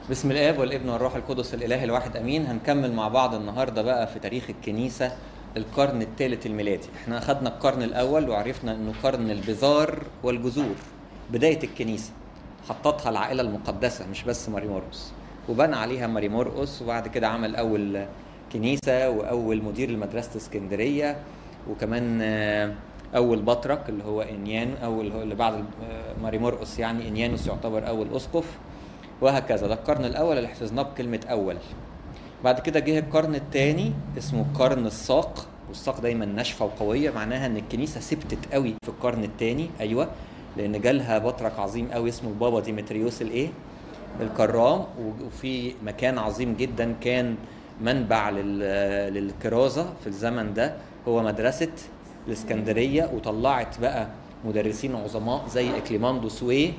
بسم الاب والابن والروح القدس الاله الواحد امين هنكمل مع بعض النهارده بقى في تاريخ الكنيسه القرن الثالث الميلادي احنا اخذنا القرن الاول وعرفنا انه قرن البذار والجذور بدايه الكنيسه حطتها العائله المقدسه مش بس ماري مرقس وبنى عليها ماري مرقس وبعد كده عمل اول كنيسه واول مدير لمدرسه اسكندريه وكمان آه، اول بطرك اللي هو انيان او اللي هو اللي بعد آه، ماري مرقس يعني انيانوس يعتبر اول اسقف وهكذا ده القرن الاول اللي حفظناه بكلمه اول بعد كده جه القرن الثاني اسمه قرن الساق والساق دايما ناشفه وقويه معناها ان الكنيسه ثبتت قوي في القرن الثاني ايوه لان جالها بطرك عظيم قوي اسمه البابا ديمتريوس الايه الكرام وفي مكان عظيم جدا كان منبع لل- للكرازه في الزمن ده هو مدرسه الاسكندريه وطلعت بقى مدرسين عظماء زي اكليماندوس و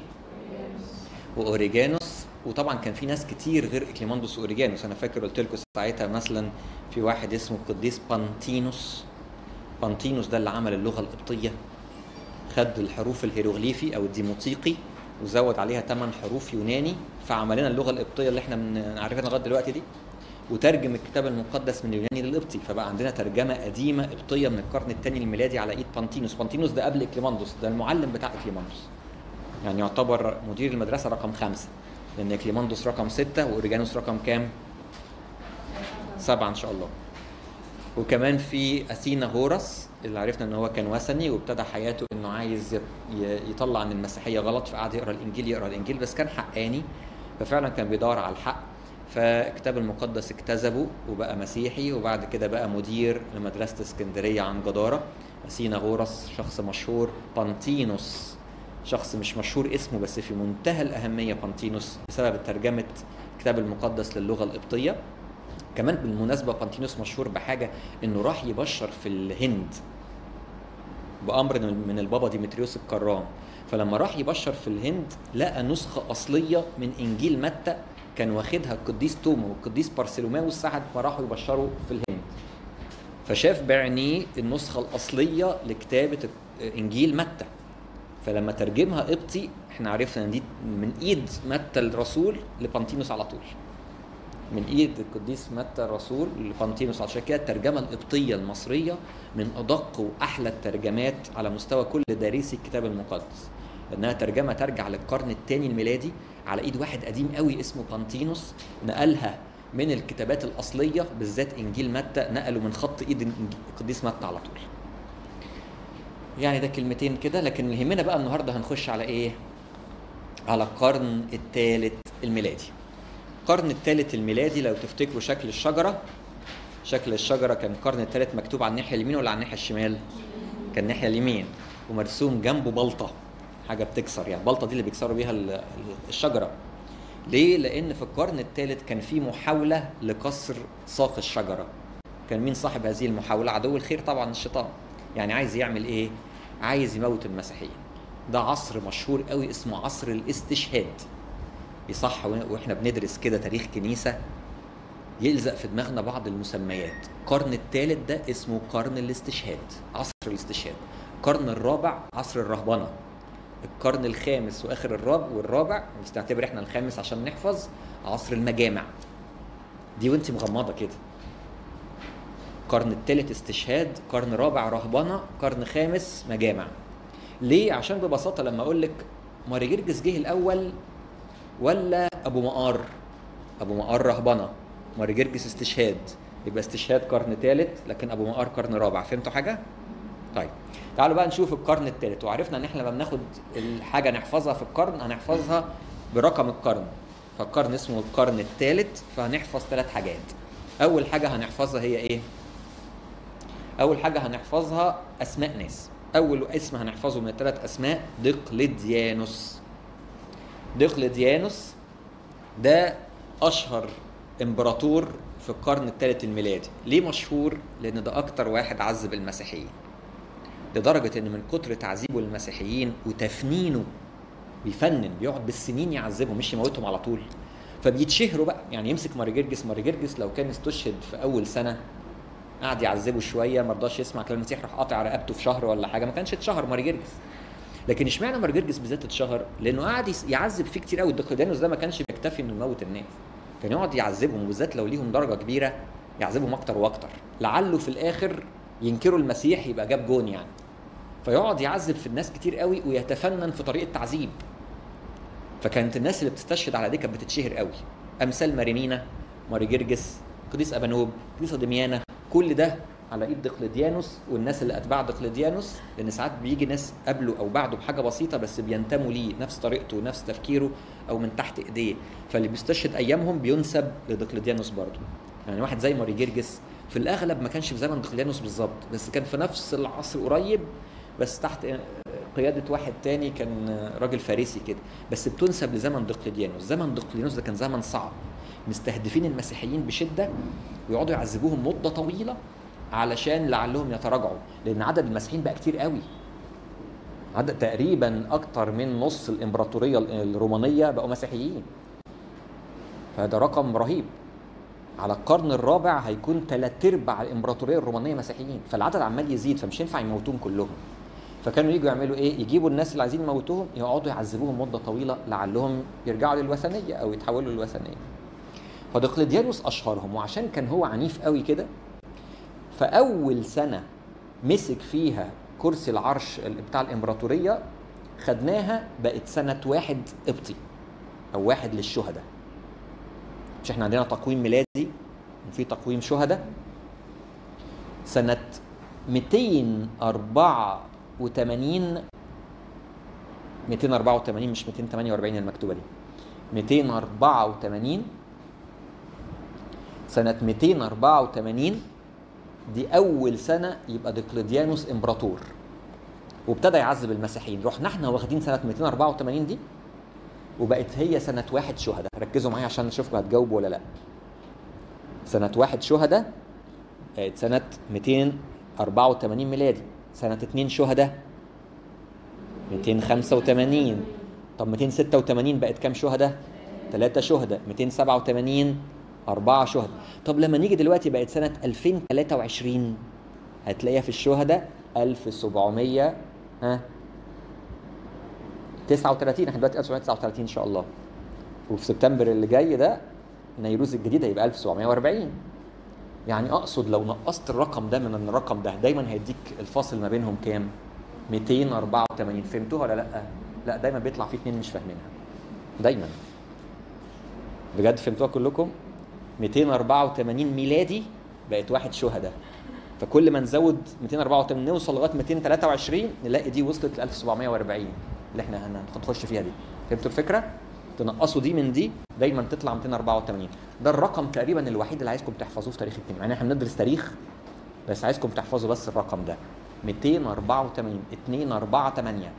واوريجانوس وطبعا كان في ناس كتير غير اكليماندوس واوريجانوس انا فاكر قلت لكم ساعتها مثلا في واحد اسمه القديس بانتينوس بانتينوس ده اللي عمل اللغه القبطيه خد الحروف الهيروغليفي او الديموطيقي وزود عليها ثمان حروف يوناني فعمل لنا اللغه القبطيه اللي احنا بنعرفها لغايه دلوقتي دي وترجم الكتاب المقدس من اليوناني للقبطي فبقى عندنا ترجمه قديمه قبطيه من القرن الثاني الميلادي على ايد بانتينوس بانتينوس ده قبل اكليماندوس ده المعلم بتاع اكليماندوس يعني يعتبر مدير المدرسه رقم خمسه لان كليماندوس رقم سته واوريجانوس رقم كام؟ سبعه ان شاء الله. وكمان في اثينا هورس اللي عرفنا ان هو كان وثني وابتدى حياته انه عايز يط- ي- يطلع عن المسيحيه غلط فقعد يقرا الانجيل يقرا الانجيل بس كان حقاني ففعلا كان بيدور على الحق فالكتاب المقدس اكتسبه وبقى مسيحي وبعد كده بقى مدير لمدرسه اسكندريه عن جداره اثينا غورس شخص مشهور بانتينوس شخص مش مشهور اسمه بس في منتهى الأهمية بانتينوس بسبب ترجمة الكتاب المقدس للغة القبطية كمان بالمناسبة بانتينوس مشهور بحاجة إنه راح يبشر في الهند بأمر من البابا ديمتريوس الكرام فلما راح يبشر في الهند لقى نسخة أصلية من إنجيل متى كان واخدها القديس توما والقديس بارسلوماوس ساعة ما راحوا يبشروا في الهند فشاف بعينيه النسخة الأصلية لكتابة إنجيل متى فلما ترجمها قبطي احنا عرفنا ان دي من ايد متى الرسول لبانتينوس على طول من ايد القديس متى الرسول لبانتينوس عشان كده الترجمه القبطيه المصريه من ادق واحلى الترجمات على مستوى كل دارسي الكتاب المقدس لانها ترجمه ترجع للقرن الثاني الميلادي على ايد واحد قديم قوي اسمه بانتينوس نقلها من الكتابات الاصليه بالذات انجيل متى نقله من خط ايد القديس متى على طول يعني ده كلمتين كده لكن اللي يهمنا بقى النهارده هنخش على ايه؟ على القرن الثالث الميلادي. القرن الثالث الميلادي لو تفتكروا شكل الشجره شكل الشجره كان القرن الثالث مكتوب على الناحيه اليمين ولا على الناحيه الشمال؟ كان الناحيه اليمين ومرسوم جنبه بلطه حاجه بتكسر يعني البلطه دي اللي بيكسروا بيها ال- ال- الشجره. ليه؟ لان في القرن الثالث كان في محاوله لكسر ساق الشجره. كان مين صاحب هذه المحاوله؟ عدو الخير طبعا الشيطان. يعني عايز يعمل ايه؟ عايز يموت المسيحيين ده عصر مشهور قوي اسمه عصر الاستشهاد يصح و- واحنا بندرس كده تاريخ كنيسه يلزق في دماغنا بعض المسميات القرن الثالث ده اسمه قرن الاستشهاد عصر الاستشهاد القرن الرابع عصر الرهبنه القرن الخامس واخر الرابع والرابع مش نعتبر احنا الخامس عشان نحفظ عصر المجامع دي وانت مغمضه كده قرن الثالث استشهاد قرن رابع رهبنه قرن خامس مجامع ليه عشان ببساطه لما اقول لك ماري جرجس جه الاول ولا ابو مقار ابو مقار رهبنه ماري جرجس استشهاد يبقى استشهاد قرن ثالث لكن ابو مقار قرن رابع فهمتوا حاجه طيب تعالوا بقى نشوف القرن الثالث وعرفنا ان احنا لما بناخد الحاجه نحفظها في القرن هنحفظها برقم القرن فالقرن اسمه القرن الثالث فهنحفظ ثلاث حاجات اول حاجه هنحفظها هي ايه اول حاجه هنحفظها اسماء ناس اول اسم هنحفظه من الثلاث اسماء دقلديانوس دقلديانوس ده اشهر امبراطور في القرن الثالث الميلادي ليه مشهور لان ده اكتر واحد عذب المسيحيين لدرجه ان من كتر تعذيبه للمسيحيين وتفنينه بيفنن بيقعد بالسنين يعذبهم مش يموتهم على طول فبيتشهروا بقى يعني يمسك ماري جرجس ماري جرجس لو كان استشهد في اول سنه قعد يعذبه شويه ما رضاش يسمع كلام المسيح راح قاطع رقبته في شهر ولا حاجه ما كانش اتشهر ماري جرجس لكن اشمعنى مرجرجس بالذات اتشهر لانه قعد يعذب فيه كتير قوي دقيقانوس ده ما كانش بيكتفي انه يموت الناس كان يقعد يعذبهم وبالذات لو ليهم درجه كبيره يعذبهم اكتر واكتر لعله في الاخر ينكروا المسيح يبقى جاب جون يعني فيقعد يعذب في الناس كتير قوي ويتفنن في طريقه تعذيب فكانت الناس اللي بتستشهد على دي كانت بتتشهر قوي امثال مارينينا ماري جرجس قديس ابانوب قديسه دميانه كل ده على ايد دقلديانوس والناس اللي اتباع دقلديانوس لان ساعات بيجي ناس قبله او بعده بحاجه بسيطه بس بينتموا ليه نفس طريقته نفس تفكيره او من تحت ايديه فاللي بيستشهد ايامهم بينسب لدقلديانوس برضه يعني واحد زي ماري جرجس في الاغلب ما كانش في زمن دقلديانوس بالظبط بس كان في نفس العصر قريب بس تحت قيادة واحد تاني كان راجل فارسي كده بس بتنسب لزمن دقلديانوس زمن دقلديانوس ده كان زمن صعب مستهدفين المسيحيين بشدة ويقعدوا يعذبوهم مدة طويلة علشان لعلهم يتراجعوا لأن عدد المسيحيين بقى كتير قوي عدد تقريبا أكتر من نص الإمبراطورية الرومانية بقوا مسيحيين فهذا رقم رهيب على القرن الرابع هيكون ثلاث ارباع الامبراطوريه الرومانيه مسيحيين فالعدد عمال يزيد فمش ينفع يموتوهم كلهم فكانوا يجوا يعملوا ايه يجيبوا الناس اللي عايزين يموتوهم يقعدوا يعذبوهم مده طويله لعلهم يرجعوا للوثنيه او يتحولوا للوثنيه فدقلديانوس اشهرهم وعشان كان هو عنيف قوي كده فاول سنه مسك فيها كرسي العرش بتاع الامبراطوريه خدناها بقت سنه واحد قبطي او واحد للشهداء مش احنا عندنا تقويم ميلادي وفي تقويم شهداء سنة 284 284 مش 248 المكتوبة دي 284 سنة 284 دي أول سنة يبقى ديقلديانوس إمبراطور وابتدى يعذب المسيحيين رحنا احنا واخدين سنة 284 دي وبقت هي سنة واحد شهداء ركزوا معايا عشان نشوفكم هتجاوبوا ولا لا سنة واحد شهداء بقت سنة 284 ميلادي سنة اتنين شهداء 285 طب 286 بقت كام شهداء؟ ثلاثة شهداء 287 أربعة شهداء طب لما نيجي دلوقتي بقت سنة 2023 هتلاقيها في الشهداء 1700 ها 39 احنا دلوقتي 1939 ان شاء الله وفي سبتمبر اللي جاي ده نيروز الجديد هيبقى 1740 يعني اقصد لو نقصت الرقم ده من الرقم ده دايما هيديك الفاصل ما بينهم كام 284 فهمتوها ولا لا لا دايما بيطلع في اتنين مش فاهمينها دايما بجد فهمتوها كلكم 284 ميلادي بقت واحد شهداء فكل ما نزود 284 نوصل لغايه 223 نلاقي دي وصلت ل 1740 اللي احنا هنخش فيها دي فهمتوا الفكره تنقصوا دي من دي دايما تطلع 284 ده الرقم تقريبا الوحيد اللي عايزكم تحفظوه في تاريخ الكيمياء يعني احنا بندرس تاريخ بس عايزكم تحفظوا بس الرقم ده 284 248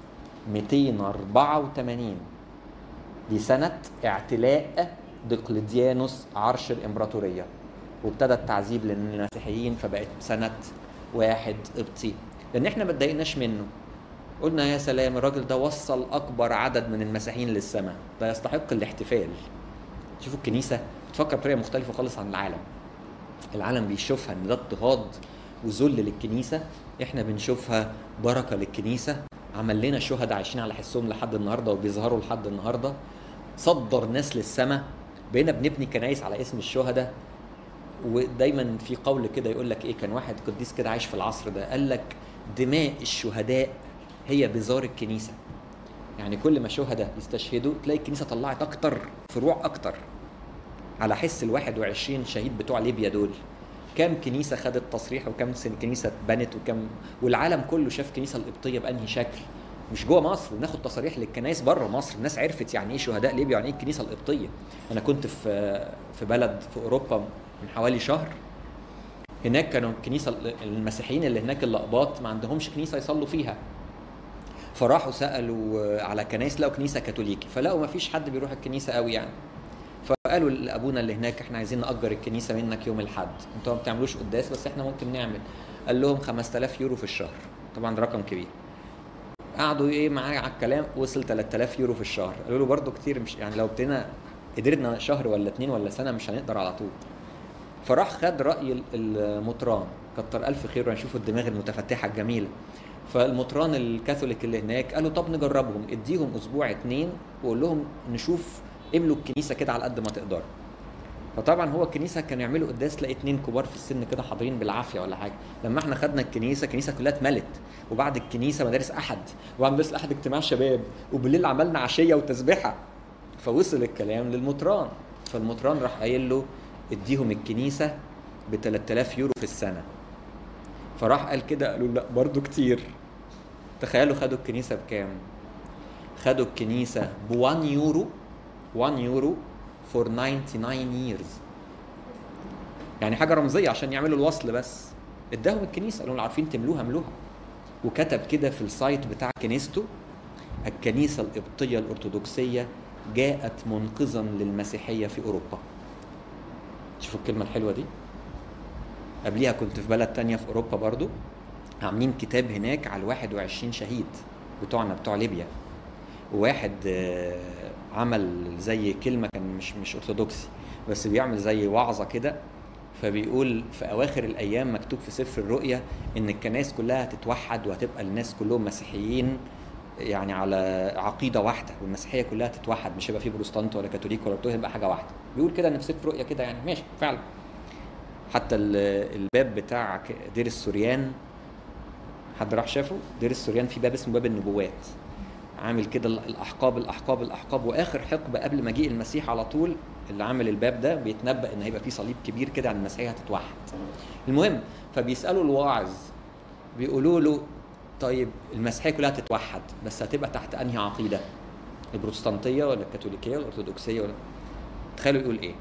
284 دي سنة اعتلاء دقلديانوس عرش الإمبراطورية وابتدى التعذيب للمسيحيين فبقت سنة واحد قبطي لأن احنا ما اتضايقناش منه قلنا يا سلام الراجل ده وصل اكبر عدد من المسيحيين للسماء ده يستحق الاحتفال شوفوا الكنيسه بتفكر بطريقه مختلفه خالص عن العالم العالم بيشوفها ان ده اضطهاد وذل للكنيسه احنا بنشوفها بركه للكنيسه عمل لنا شهداء عايشين على حسهم لحد النهارده وبيظهروا لحد النهارده صدر ناس للسماء بقينا بنبني كنايس على اسم الشهداء ودايما في قول كده يقول لك ايه كان واحد قديس كده عايش في العصر ده قال لك دماء الشهداء هي بزار الكنيسه يعني كل ما شهداء يستشهدوا تلاقي الكنيسه طلعت اكتر فروع اكتر على حس ال 21 شهيد بتوع ليبيا دول كم كنيسه خدت تصريح وكم كنيسه اتبنت وكم والعالم كله شاف الكنيسه القبطيه بانهي شكل مش جوه مصر بناخد تصاريح للكنائس بره مصر الناس عرفت يعني ايه شهداء ليبيا يعني ايه الكنيسه القبطيه انا كنت في في بلد في اوروبا من حوالي شهر هناك كانوا الكنيسه المسيحيين اللي هناك الاقباط ما عندهمش كنيسه يصلوا فيها فراحوا سالوا على كنايس لقوا كنيسه كاثوليكي فلقوا ما فيش حد بيروح الكنيسه قوي يعني فقالوا لابونا اللي هناك احنا عايزين ناجر الكنيسه منك يوم الاحد انتوا ما بتعملوش قداس بس احنا ممكن نعمل قال لهم 5000 يورو في الشهر طبعا رقم كبير قعدوا ايه معاه على الكلام وصل 3000 يورو في الشهر قالوا له برده كتير مش يعني لو ابتدينا قدرنا شهر ولا اتنين ولا سنه مش هنقدر على طول فراح خد راي المطران كتر الف خير ونشوف الدماغ المتفتحه الجميله فالمطران الكاثوليك اللي هناك قالوا طب نجربهم اديهم اسبوع اتنين وقول لهم نشوف املوا الكنيسه كده على قد ما تقدروا فطبعا هو الكنيسه كانوا يعملوا قداس تلاقي اتنين كبار في السن كده حاضرين بالعافيه ولا حاجه لما احنا خدنا الكنيسه الكنيسه كلها اتملت وبعد الكنيسه مدارس احد وبعد مدارس الاحد اجتماع شباب وبالليل عملنا عشيه وتسبيحه فوصل الكلام للمطران فالمطران راح قايل له اديهم الكنيسه ب 3000 يورو في السنه فراح قال كده قالوا لا برضو كتير تخيلوا خدوا الكنيسه بكام خدوا الكنيسه ب 1 يورو 1 يورو for 99 years يعني حاجه رمزيه عشان يعملوا الوصل بس اداهم الكنيسه قالوا لهم عارفين تملوها ملوها وكتب كده في السايت بتاع كنيسته الكنيسه القبطيه الارثوذكسيه جاءت منقذا للمسيحيه في اوروبا شوفوا الكلمه الحلوه دي قبليها كنت في بلد تانية في اوروبا برضو عاملين كتاب هناك على ال 21 شهيد بتوعنا بتوع ليبيا وواحد آه، عمل زي كلمه كان مش مش ارثوذكسي بس بيعمل زي وعظه كده فبيقول في اواخر الايام مكتوب في سفر الرؤيا ان الكنائس كلها هتتوحد وهتبقى الناس كلهم مسيحيين يعني على عقيده واحده والمسيحيه كلها تتوحد مش هيبقى في بروتستانت ولا كاثوليك ولا بتوع هيبقى حاجه واحده بيقول كده ان في سفر الرؤيا كده يعني ماشي فعلا حتى ال- الباب بتاع ك- دير السوريان حد راح شافه دير السوريان في باب اسمه باب النبوات عامل كده ال- الاحقاب الاحقاب الاحقاب واخر حقبه قبل مجيء المسيح على طول اللي عامل الباب ده بيتنبأ ان هيبقى في صليب كبير كده عن المسيحيه هتتوحد المهم فبيسالوا الواعظ بيقولوا له طيب المسيحيه كلها هتتوحد بس هتبقى تحت انهي عقيده البروتستانتيه ولا الكاثوليكيه ولا الارثوذكسيه ولا تخيلوا يقول ايه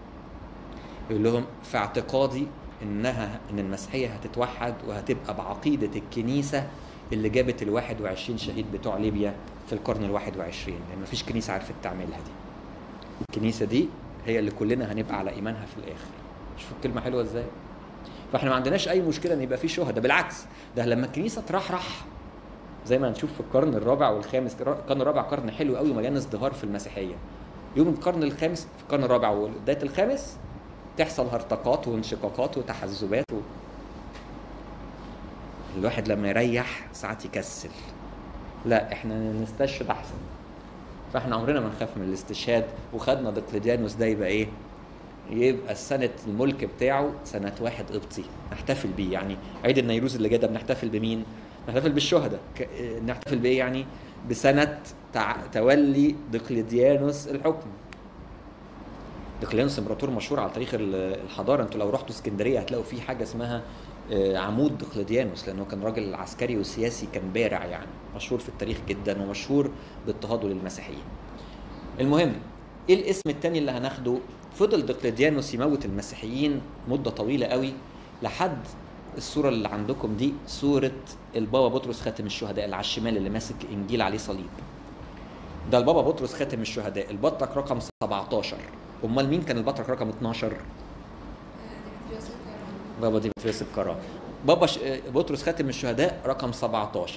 يقول لهم في اعتقادي انها ان المسيحيه هتتوحد وهتبقى بعقيده الكنيسه اللي جابت ال 21 شهيد بتوع ليبيا في القرن ال 21 لان مفيش كنيسه عرفت تعملها دي. الكنيسه دي هي اللي كلنا هنبقى على ايمانها في الاخر. شوفوا الكلمه حلوه ازاي؟ فاحنا ما عندناش اي مشكله ان يبقى في شهداء بالعكس ده لما الكنيسه ترحرح زي ما هنشوف في القرن الرابع والخامس القرن الرابع قرن حلو قوي مليان ازدهار في المسيحيه يوم القرن الخامس في القرن الرابع وبدايه الخامس تحصل هرطقات وانشقاقات وتحزبات و... الواحد لما يريح ساعات يكسل لا احنا نستشهد احسن فاحنا عمرنا ما نخاف من الاستشهاد وخدنا دقلديانوس ده يبقى ايه يبقى سنة الملك بتاعه سنة واحد قبطي نحتفل بيه يعني عيد النيروز اللي جاي ده بنحتفل بمين؟ نحتفل بالشهداء ك... نحتفل بايه يعني؟ بسنة تع... تولي دقلديانوس الحكم دقلديانوس امبراطور مشهور على تاريخ ال- الحضارة انتوا لو رحتوا اسكندرية هتلاقوا في حاجة اسمها آه، عمود دقلديانوس لانه كان راجل عسكري وسياسي كان بارع يعني مشهور في التاريخ جدا ومشهور باضطهاده للمسيحيين المهم ايه الاسم التاني اللي هناخده فضل دقلديانوس يموت المسيحيين مده طويله قوي لحد الصوره اللي عندكم دي صوره البابا بطرس خاتم الشهداء اللي على الشمال اللي ماسك انجيل عليه صليب ده البابا بطرس خاتم الشهداء البطرك رقم 17 امال مين كان البطرك رقم 12 ديمتريوس الكرم بابا ديمتريوس الكرام بابا ش... بطرس خاتم الشهداء رقم 17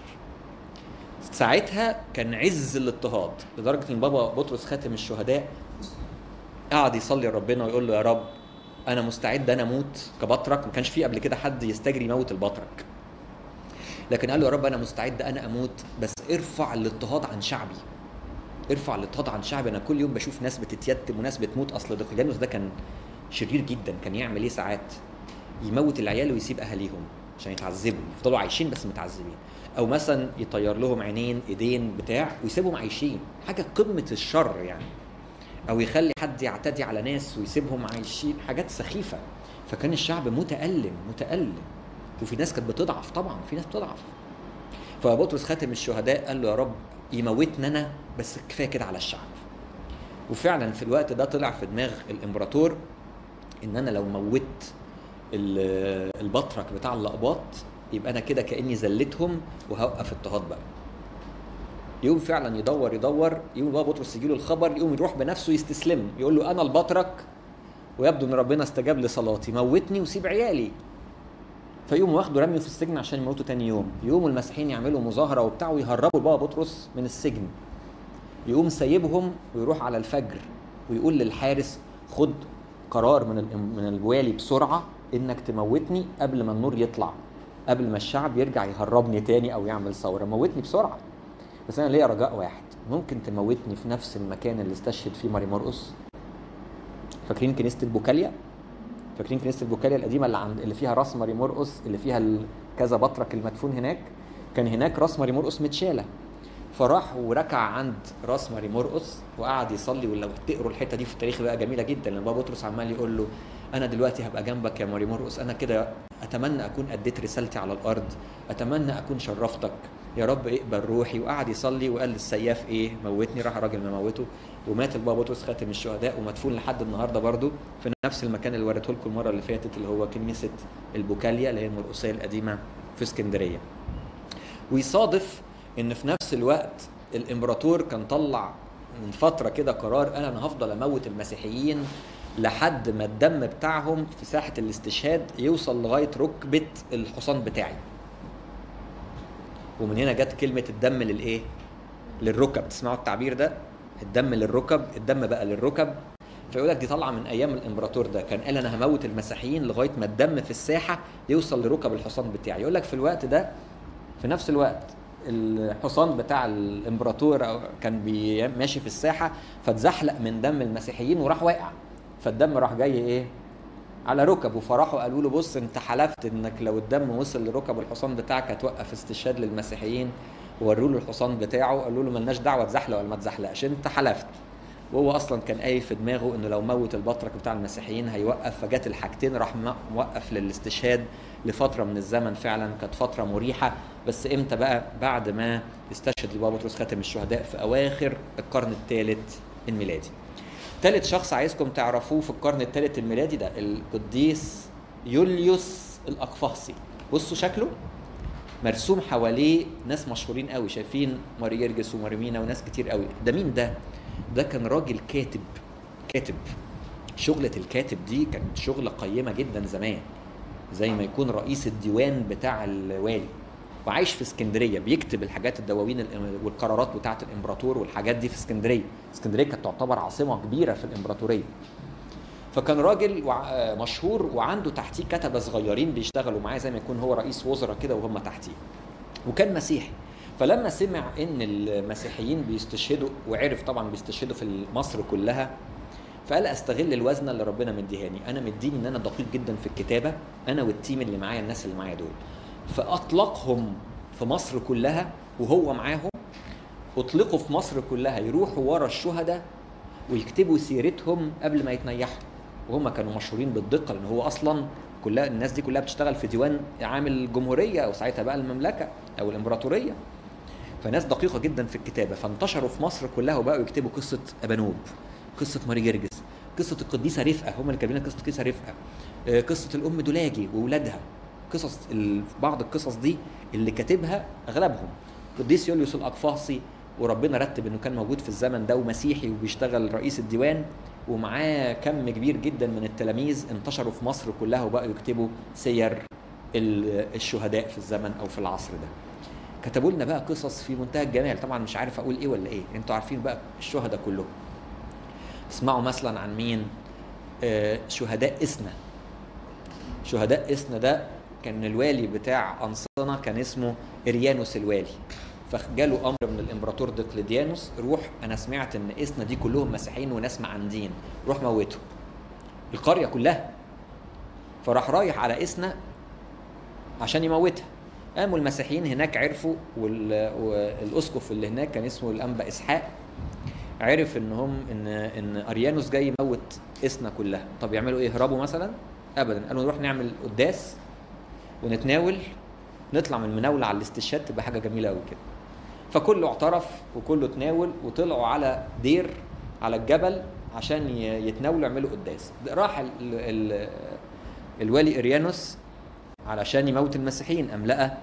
ساعتها كان عز الاضطهاد لدرجه ان بابا بطرس خاتم الشهداء قعد يصلي لربنا ويقول له يا رب انا مستعد انا اموت كبطرك ما كانش في قبل كده حد يستجري يموت البطرك لكن قال له يا رب انا مستعد انا اموت بس ارفع الاضطهاد عن شعبي ارفع الاضطهاد عن شعبي انا كل يوم بشوف ناس بتتيتم وناس بتموت اصل دقيانوس ده كان شرير جدا كان يعمل ايه ساعات يموت العيال ويسيب اهاليهم عشان يتعذبوا يفضلوا عايشين بس متعذبين او مثلا يطير لهم عينين ايدين بتاع ويسيبهم عايشين حاجه قمه الشر يعني او يخلي حد يعتدي على ناس ويسيبهم عايشين حاجات سخيفه فكان الشعب متالم متالم وفي ناس كانت بتضعف طبعا في ناس بتضعف فبطرس خاتم الشهداء قال له يا رب يموتنا انا بس كفايه كده على الشعب وفعلا في الوقت ده طلع في دماغ الامبراطور ان انا لو موت ال- البطرك بتاع اللقباط يبقى انا كده كاني ذلتهم وهوقف اضطهاد بقى يقوم فعلا يدور يدور يقوم بقى بطرس يجي له الخبر يقوم يروح بنفسه يستسلم يقول له انا البطرك ويبدو ان ربنا استجاب لصلاتي موتني وسيب عيالي فيقوم واخده رميه في السجن عشان يموتوا تاني يوم يقوموا المسيحيين يعملوا مظاهره وبتاع ويهربوا البابا بطرس من السجن يقوم سايبهم ويروح على الفجر ويقول للحارس خد قرار من الإم- من الوالي بسرعه انك تموتني قبل ما النور يطلع قبل ما الشعب يرجع يهربني تاني او يعمل ثوره موتني بسرعه بس انا ليا رجاء واحد ممكن تموتني في نفس المكان اللي استشهد فيه ماري مرقس فاكرين كنيسه البوكاليا فاكرين كنيسه البوكاليا القديمه اللي عند اللي فيها راس ماري مرقس اللي فيها ال- كذا بطرك المدفون هناك كان هناك راس ماري مرقس متشاله فراح وركع عند راس ماري مرقس وقعد يصلي ولو تقروا الحته دي في التاريخ بقى جميله جدا لما بابا بطرس عمال يقول له انا دلوقتي هبقى جنبك يا ماري مرقس انا كده اتمنى اكون اديت رسالتي على الارض اتمنى اكون شرفتك يا رب اقبل روحي وقعد يصلي وقال للسياف ايه موتني راح الراجل مموته ومات البابا بطرس خاتم الشهداء ومدفون لحد النهارده برضه في نفس المكان اللي وريته لكم المره اللي فاتت اللي هو كنيسه البوكاليا اللي هي المرقسيه القديمه في اسكندريه ويصادف ان في نفس الوقت الامبراطور كان طلع من فتره كده قرار قال انا هفضل اموت المسيحيين لحد ما الدم بتاعهم في ساحه الاستشهاد يوصل لغايه ركبه الحصان بتاعي ومن هنا جت كلمه الدم للايه للركب تسمعوا التعبير ده الدم للركب الدم بقى للركب فيقول لك دي طالعه من ايام الامبراطور ده كان قال انا هموت المسيحيين لغايه ما الدم في الساحه يوصل لركب الحصان بتاعي يقول لك في الوقت ده في نفس الوقت الحصان بتاع الامبراطور أو كان بي- ماشي في الساحه فاتزحلق من دم المسيحيين وراح واقع فالدم راح جاي ايه على ركبه فراحوا قالوا له بص انت حلفت انك لو الدم وصل لركب الحصان بتاعك هتوقف استشهاد للمسيحيين ووروا له الحصان بتاعه قالوا له ملناش دعوه تزحلق ولا ما تزحلقش انت حلفت وهو اصلا كان قايل في دماغه انه لو موت البطرك بتاع المسيحيين هيوقف فجت الحاجتين راح م- موقف للاستشهاد لفتره من الزمن فعلا كانت فتره مريحه بس امتى بقى بعد ما استشهد البابا بطرس خاتم الشهداء في اواخر القرن الثالث الميلادي ثالث شخص عايزكم تعرفوه في القرن الثالث الميلادي ده القديس يوليوس الاقفاصي بصوا شكله مرسوم حواليه ناس مشهورين قوي شايفين ماري جرجس وماري مينا وناس كتير قوي ده مين ده ده كان راجل كاتب كاتب شغلة الكاتب دي كانت شغلة قيمة جدا زمان زي ما يكون رئيس الديوان بتاع الوالي وعايش في اسكندريه بيكتب الحاجات الدواوين الإم- والقرارات بتاعه الامبراطور والحاجات دي في اسكندريه اسكندريه كانت تعتبر عاصمه كبيره في الامبراطوريه فكان راجل وع- آه مشهور وعنده تحتيه كتبه صغيرين بيشتغلوا معاه زي ما يكون هو رئيس وزراء كده وهم تحتيه وكان مسيحي فلما سمع ان المسيحيين بيستشهدوا وعرف طبعا بيستشهدوا في مصر كلها فقال استغل الوزنه اللي ربنا مديهاني انا مديني ان انا دقيق جدا في الكتابه انا والتيم اللي معايا الناس اللي معايا دول فاطلقهم في مصر كلها وهو معاهم اطلقوا في مصر كلها يروحوا ورا الشهداء ويكتبوا سيرتهم قبل ما يتنيحوا وهم كانوا مشهورين بالدقه لان هو اصلا كلها الناس دي كلها بتشتغل في ديوان عام الجمهوريه او ساعتها بقى المملكه او الامبراطوريه فناس دقيقه جدا في الكتابه فانتشروا في مصر كلها وبقوا يكتبوا قصه ابانوب قصه ماري جرجس قصه القديسه رفقه هم اللي كاتبين قصه القديسه رفقه آه، قصه الام دولاجي واولادها قصص ال- بعض القصص دي اللي كاتبها اغلبهم قديس يوليوس الاقفاصي وربنا رتب انه كان موجود في الزمن ده ومسيحي وبيشتغل رئيس الديوان ومعاه كم كبير جدا من التلاميذ انتشروا في مصر كلها وبقوا يكتبوا سير ال- الشهداء في الزمن او في العصر ده كتبوا لنا بقى قصص في منتهى الجمال طبعا مش عارف اقول ايه ولا ايه انتوا عارفين بقى الشهداء كلهم اسمعوا مثلا عن مين آه، شهداء إسنا شهداء إسنا ده كان الوالي بتاع أنصنة كان اسمه إريانوس الوالي فجاله أمر من الإمبراطور دقلديانوس روح أنا سمعت إن إسنا دي كلهم مسيحيين وناس معندين روح موته القرية كلها فراح رايح على إسنا عشان يموتها قاموا المسيحيين هناك عرفوا وال- والاسقف اللي هناك كان اسمه الانبا اسحاق عرف ان هم ان ان اريانوس جاي يموت اسنا كلها طب يعملوا ايه يهربوا مثلا ابدا قالوا نروح نعمل قداس ونتناول نطلع من المناولة على الاستشهاد تبقى حاجة جميلة قوي كده فكله اعترف وكله تناول وطلعوا على دير على الجبل عشان ي- يتناولوا يعملوا قداس راح ال ال الوالي اريانوس علشان يموت المسيحيين قام لقى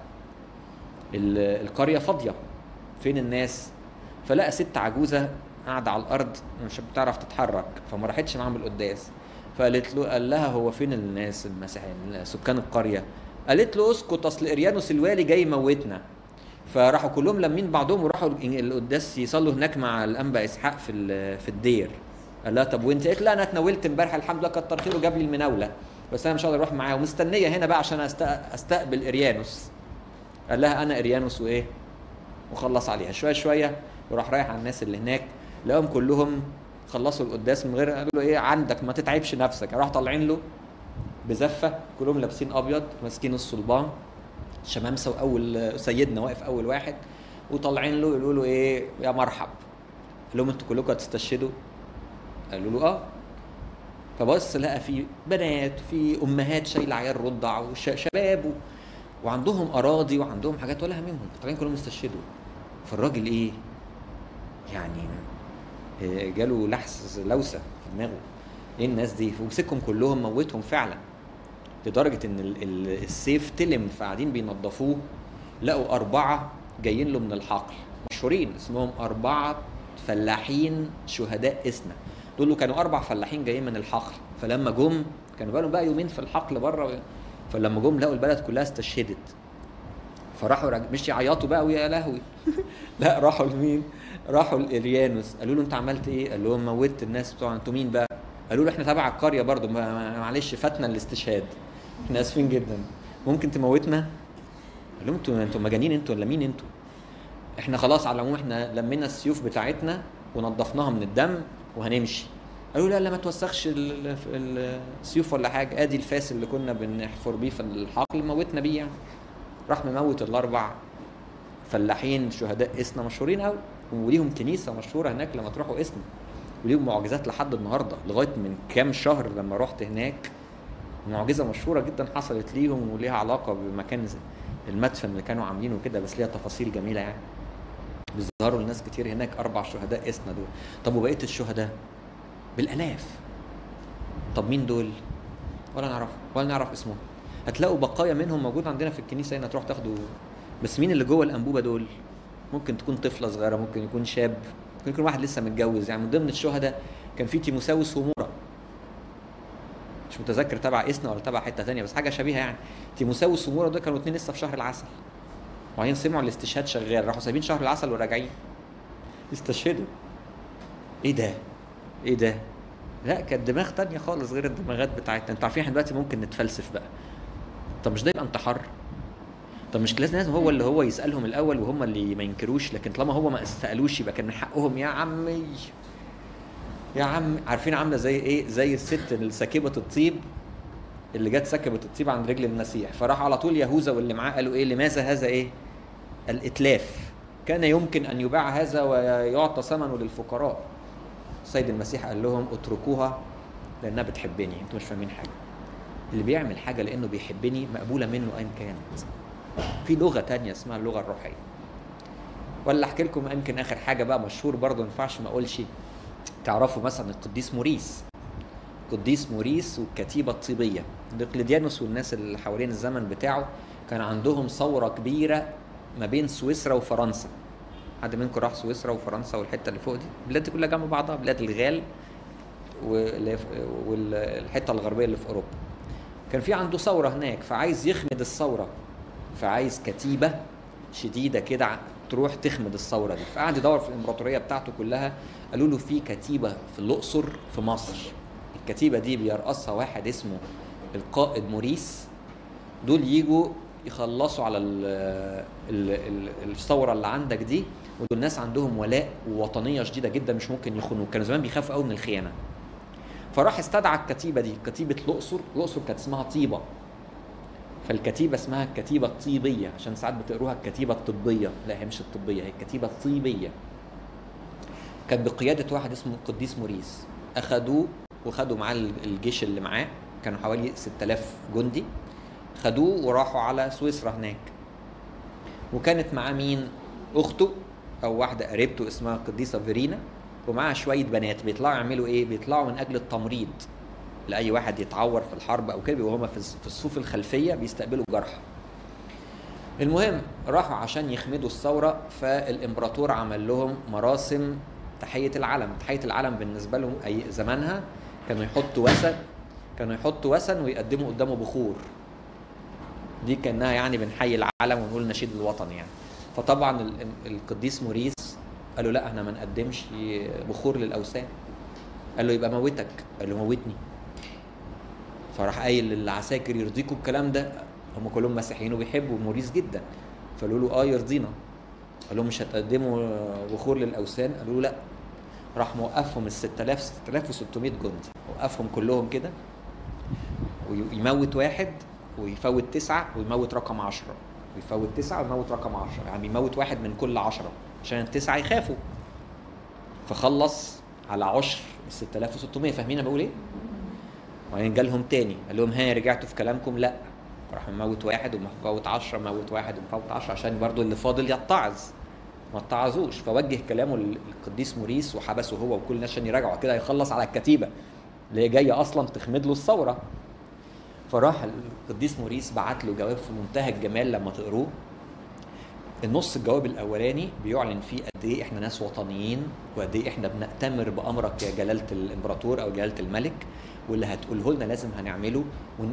ال- القريه فاضيه فين الناس فلقى ست عجوزه قاعده على الارض مش بتعرف تتحرك فما راحتش معاهم القداس فقالت له قال لها هو فين الناس المسيحيين سكان القريه قالت له اسكت اصل اريانوس الوالي جاي يموتنا فراحوا كلهم لمين بعضهم وراحوا ال- القداس يصلوا هناك مع الانبا اسحاق في ال- في الدير قال لها طب وانت قالت لا انا اتناولت امبارح الحمد لله كتر خيره جاب لي المناوله بس انا مش هقدر اروح معاه ومستنيه هنا بقى عشان أست- استقبل اريانوس قال لها انا اريانوس وايه وخلص عليها شويه شويه وراح رايح على الناس اللي هناك لقاهم كلهم خلصوا القداس من غير قالوا له ايه عندك ما تتعبش نفسك راح طالعين له بزفه كلهم لابسين ابيض ماسكين الصلبان شمامسه واول سيدنا واقف اول واحد وطالعين له يقولوا له ايه يا مرحب قال لهم انتوا كلكم هتستشهدوا قالوا له اه فبص لقى في بنات في امهات شايله عيال رضع وشباب و... وعندهم اراضي وعندهم حاجات ولا هممهم طالعين كلهم يستشهدوا فالراجل ايه يعني آه، جاله لحس لوسه في دماغه ايه الناس دي ومسكهم كلهم موتهم فعلا لدرجه ان ال- ال- السيف تلم فقاعدين بينظفوه لقوا اربعه جايين له من الحقل مشهورين اسمهم اربعه فلاحين شهداء اسنا دول كانوا اربع فلاحين جايين من الحقل فلما جم كانوا بقالهم بقى يومين في الحقل بره فلما جم لقوا البلد كلها استشهدت فراحوا راج... مش يعيطوا بقى ويا لهوي لا راحوا لمين؟ راحوا لاريانوس قالوا له انت عملت ايه؟ قال لهم موتت الناس بتوع انتوا مين بقى؟ قالوا له احنا تبع القريه برضو ما- ما- معلش فاتنا الاستشهاد احنا اسفين جدا ممكن تموتنا؟ قال لهم انتوا انتوا مجانين انتوا ولا مين انتوا؟ احنا خلاص على العموم احنا لمينا السيوف بتاعتنا ونضفناها من الدم وهنمشي قالوا لا لا ما توسخش ال- ال- السيوف ولا حاجه ادي الفاس اللي كنا بنحفر بيه في الحقل موتنا بيه يعني راح مموت الاربع فلاحين شهداء اسنا مشهورين قوي وليهم كنيسه مشهوره هناك لما تروحوا اسنا وليهم معجزات لحد النهارده لغايه من كام شهر لما رحت هناك معجزه مشهوره جدا حصلت ليهم وليها علاقه بمكان زي المدفن اللي كانوا عاملينه كده بس ليها تفاصيل جميله يعني بيظهروا لناس كتير هناك اربع شهداء اسنا دول طب وبقيه الشهداء بالالاف طب مين دول ولا نعرف ولا نعرف اسمهم هتلاقوا بقايا منهم موجود عندنا في الكنيسه هنا تروح تاخدوا بس مين اللي جوه الانبوبه دول ممكن تكون طفله صغيره ممكن يكون شاب ممكن يكون واحد لسه متجوز يعني من ضمن الشهداء كان في تيموساوس ومورا مش متذكر تبع اسنا ولا تبع حته تانية بس حاجه شبيهه يعني تيموساوس ومورا دول كانوا اتنين لسه في شهر العسل وبعدين سمعوا الاستشهاد شغال راحوا سايبين شهر العسل وراجعين يستشهدوا ايه ده ايه ده لا كانت دماغ تانية خالص غير الدماغات بتاعتنا انتوا عارفين احنا دلوقتي ممكن نتفلسف بقى طب مش ده يبقى انتحار طب مش لازم لازم هو اللي هو يسالهم الاول وهم اللي ما ينكروش لكن طالما هو ما سالوش يبقى كان من حقهم يا عمي يا عم عارفين عامله زي ايه زي الست اللي ساكبه الطيب اللي جت سكبت الطيب عند رجل المسيح فراح على طول يهوذا واللي معاه قالوا ايه لماذا هذا ايه الاتلاف كان يمكن ان يباع هذا ويعطى ثمنه للفقراء السيد المسيح قال لهم اتركوها لانها بتحبني انتوا مش فاهمين حاجه اللي بيعمل حاجه لانه بيحبني مقبوله منه ايا كانت في لغه تانية اسمها اللغه الروحيه ولا احكي لكم يمكن اخر حاجه بقى مشهور برضه ما ينفعش ما اقولش تعرفوا مثلا القديس موريس قديس موريس والكتيبه الطيبيه دقلديانوس والناس اللي حوالين الزمن بتاعه كان عندهم ثوره كبيره ما بين سويسرا وفرنسا حد منكم راح سويسرا وفرنسا والحته اللي فوق دي البلاد دي كلها جنب بعضها بلاد الغال واللي في- والحته الغربيه اللي في اوروبا كان في عنده ثوره هناك فعايز يخمد الثوره فعايز كتيبه شديده كده ع- تروح تخمد الثوره دي فقعد يدور في الامبراطوريه بتاعته كلها قالوا له في كتيبه في الاقصر في مصر الكتيبه دي بيرأسها واحد اسمه القائد موريس دول يجوا يخلصوا على ال ال ال الثوره اللي عندك دي ودول ناس عندهم ولاء ووطنيه شديده جدا مش ممكن يخونوك كانوا زمان بيخافوا قوي من الخيانه فراح استدعى الكتيبه دي كتيبه الاقصر الاقصر كانت اسمها طيبه فالكتيبه اسمها الكتيبه الطيبيه عشان ساعات بتقروها الكتيبه الطبيه لا هي مش الطبيه هي الكتيبه الطيبيه كانت بقياده واحد اسمه القديس موريس اخدوه وخدوا معاه الجيش اللي معاه كانوا حوالي 6000 جندي خدوه وراحوا على سويسرا هناك وكانت معاه مين اخته او واحده قريبته اسمها القديسه فيرينا ومعاها شويه بنات بيطلعوا يعملوا ايه بيطلعوا من اجل التمريض لاي واحد يتعور في الحرب او كده وهم في في الصفوف الخلفيه بيستقبلوا الجرحى المهم راحوا عشان يخمدوا الثوره فالامبراطور عمل لهم مراسم تحيه العلم تحيه العلم بالنسبه لهم اي زمانها كانوا يحطوا وثن كانوا يحطوا وثن ويقدموا قدامه بخور دي كانها يعني بنحيي العلم ونقول نشيد الوطن يعني فطبعا ال- القديس موريس قالوا لا احنا ما نقدمش بخور للاوثان قال له يبقى موتك قال له موتني فراح قايل للعساكر يرضيكوا الكلام ده هم كلهم مسيحيين وبيحبوا موريس جدا فقالوا له اه يرضينا قال لهم مش هتقدموا بخور للاوثان قالوا له لا راح موقفهم ال 6000 6600 جندي وقفهم كلهم كده ويموت واحد ويفوت تسعة ويموت رقم عشرة ويفوت تسعة ويموت رقم عشرة يعني بيموت واحد من كل عشرة عشان التسعة يخافوا فخلص على عشر ال 6600 فاهمين انا بقول ايه؟ وبعدين جالهم تاني قال لهم ها رجعتوا في كلامكم لا راح مموت واحد ومفوت 10 مموت واحد ومفوت 10 عشان برضو اللي فاضل يتعظ ما اتعظوش فوجه كلامه للقديس موريس وحبسه هو وكل الناس عشان يراجعوا كده يخلص على الكتيبه اللي هي جايه اصلا تخمد له الثوره فراح القديس موريس بعت له جواب في منتهى الجمال لما تقروه النص الجواب الاولاني بيعلن فيه قد ايه احنا ناس وطنيين وقد ايه احنا بنأتمر بامرك يا جلاله الامبراطور او جلاله الملك واللي هتقوله لنا لازم هنعمله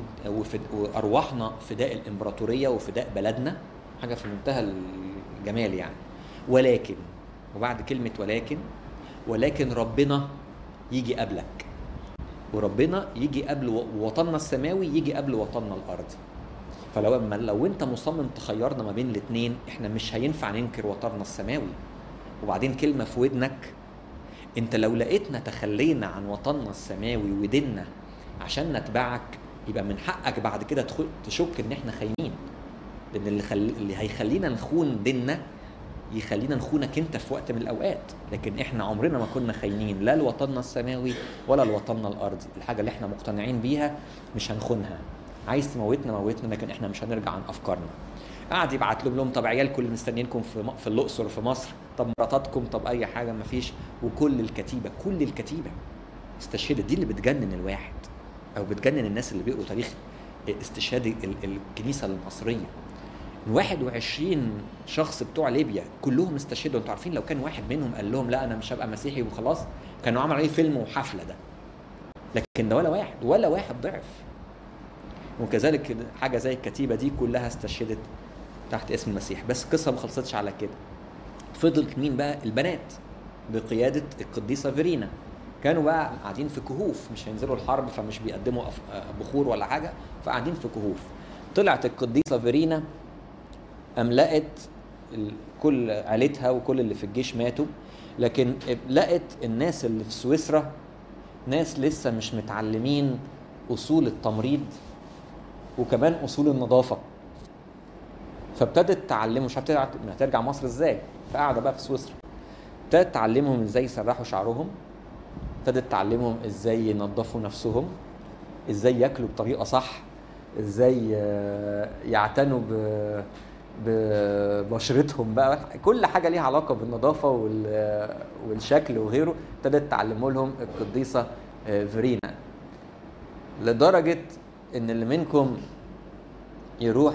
وارواحنا فداء الامبراطوريه وفداء بلدنا حاجه في منتهى الجمال يعني ولكن وبعد كلمه ولكن ولكن ربنا يجي قبلك وربنا يجي قبل وطننا السماوي يجي قبل وطننا الارضي فلو اما لو انت مصمم تخيرنا ما بين الاثنين احنا مش هينفع ننكر وطننا السماوي وبعدين كلمه في ودنك انت لو لقيتنا تخلينا عن وطننا السماوي وديننا عشان نتبعك يبقى من حقك بعد كده تخل... تشك ان احنا خاينين لان اللي, خل... اللي هيخلينا نخون ديننا يخلينا نخونك انت في وقت من الاوقات لكن احنا عمرنا ما كنا خاينين لا لوطننا السماوي ولا لوطننا الارضي الحاجه اللي احنا مقتنعين بيها مش هنخونها عايز تموتنا موتنا لكن احنا مش هنرجع عن افكارنا قعد يبعت لهم لهم طب عيالكم اللي مستنيينكم في في الاقصر في مصر طب مراتاتكم طب اي حاجه ما فيش وكل الكتيبه كل الكتيبه استشهدت دي اللي بتجنن الواحد او بتجنن الناس اللي بيقروا تاريخ استشهاد الكنيسه المصريه ال 21 شخص بتوع ليبيا كلهم استشهدوا انتوا عارفين لو كان واحد منهم قال لهم لا انا مش هبقى مسيحي وخلاص كانوا عملوا عليه فيلم وحفله ده لكن ده ولا واحد ولا واحد ضعف وكذلك حاجه زي الكتيبه دي كلها استشهدت تحت اسم المسيح بس القصه ما خلصتش على كده فضلت مين بقى البنات بقياده القديسه فيرينا كانوا بقى قاعدين في كهوف مش هينزلوا الحرب فمش بيقدموا بخور ولا حاجه فقاعدين في كهوف طلعت القديسه فيرينا املأت كل عيلتها وكل اللي في الجيش ماتوا لكن لقت الناس اللي في سويسرا ناس لسه مش متعلمين اصول التمريض وكمان اصول النظافه فابتدت تعلمهم مش عارفه هترجع مصر ازاي فقاعده بقى في سويسرا ابتدت تعلمهم ازاي يسرحوا شعرهم ابتدت تعلمهم ازاي ينظفوا نفسهم ازاي ياكلوا بطريقه صح ازاي يعتنوا ب ببشرتهم بقى كل حاجه ليها علاقه بالنظافه والشكل وغيره ابتدت تعلمه لهم القديسه فيرينا لدرجه ان اللي منكم يروح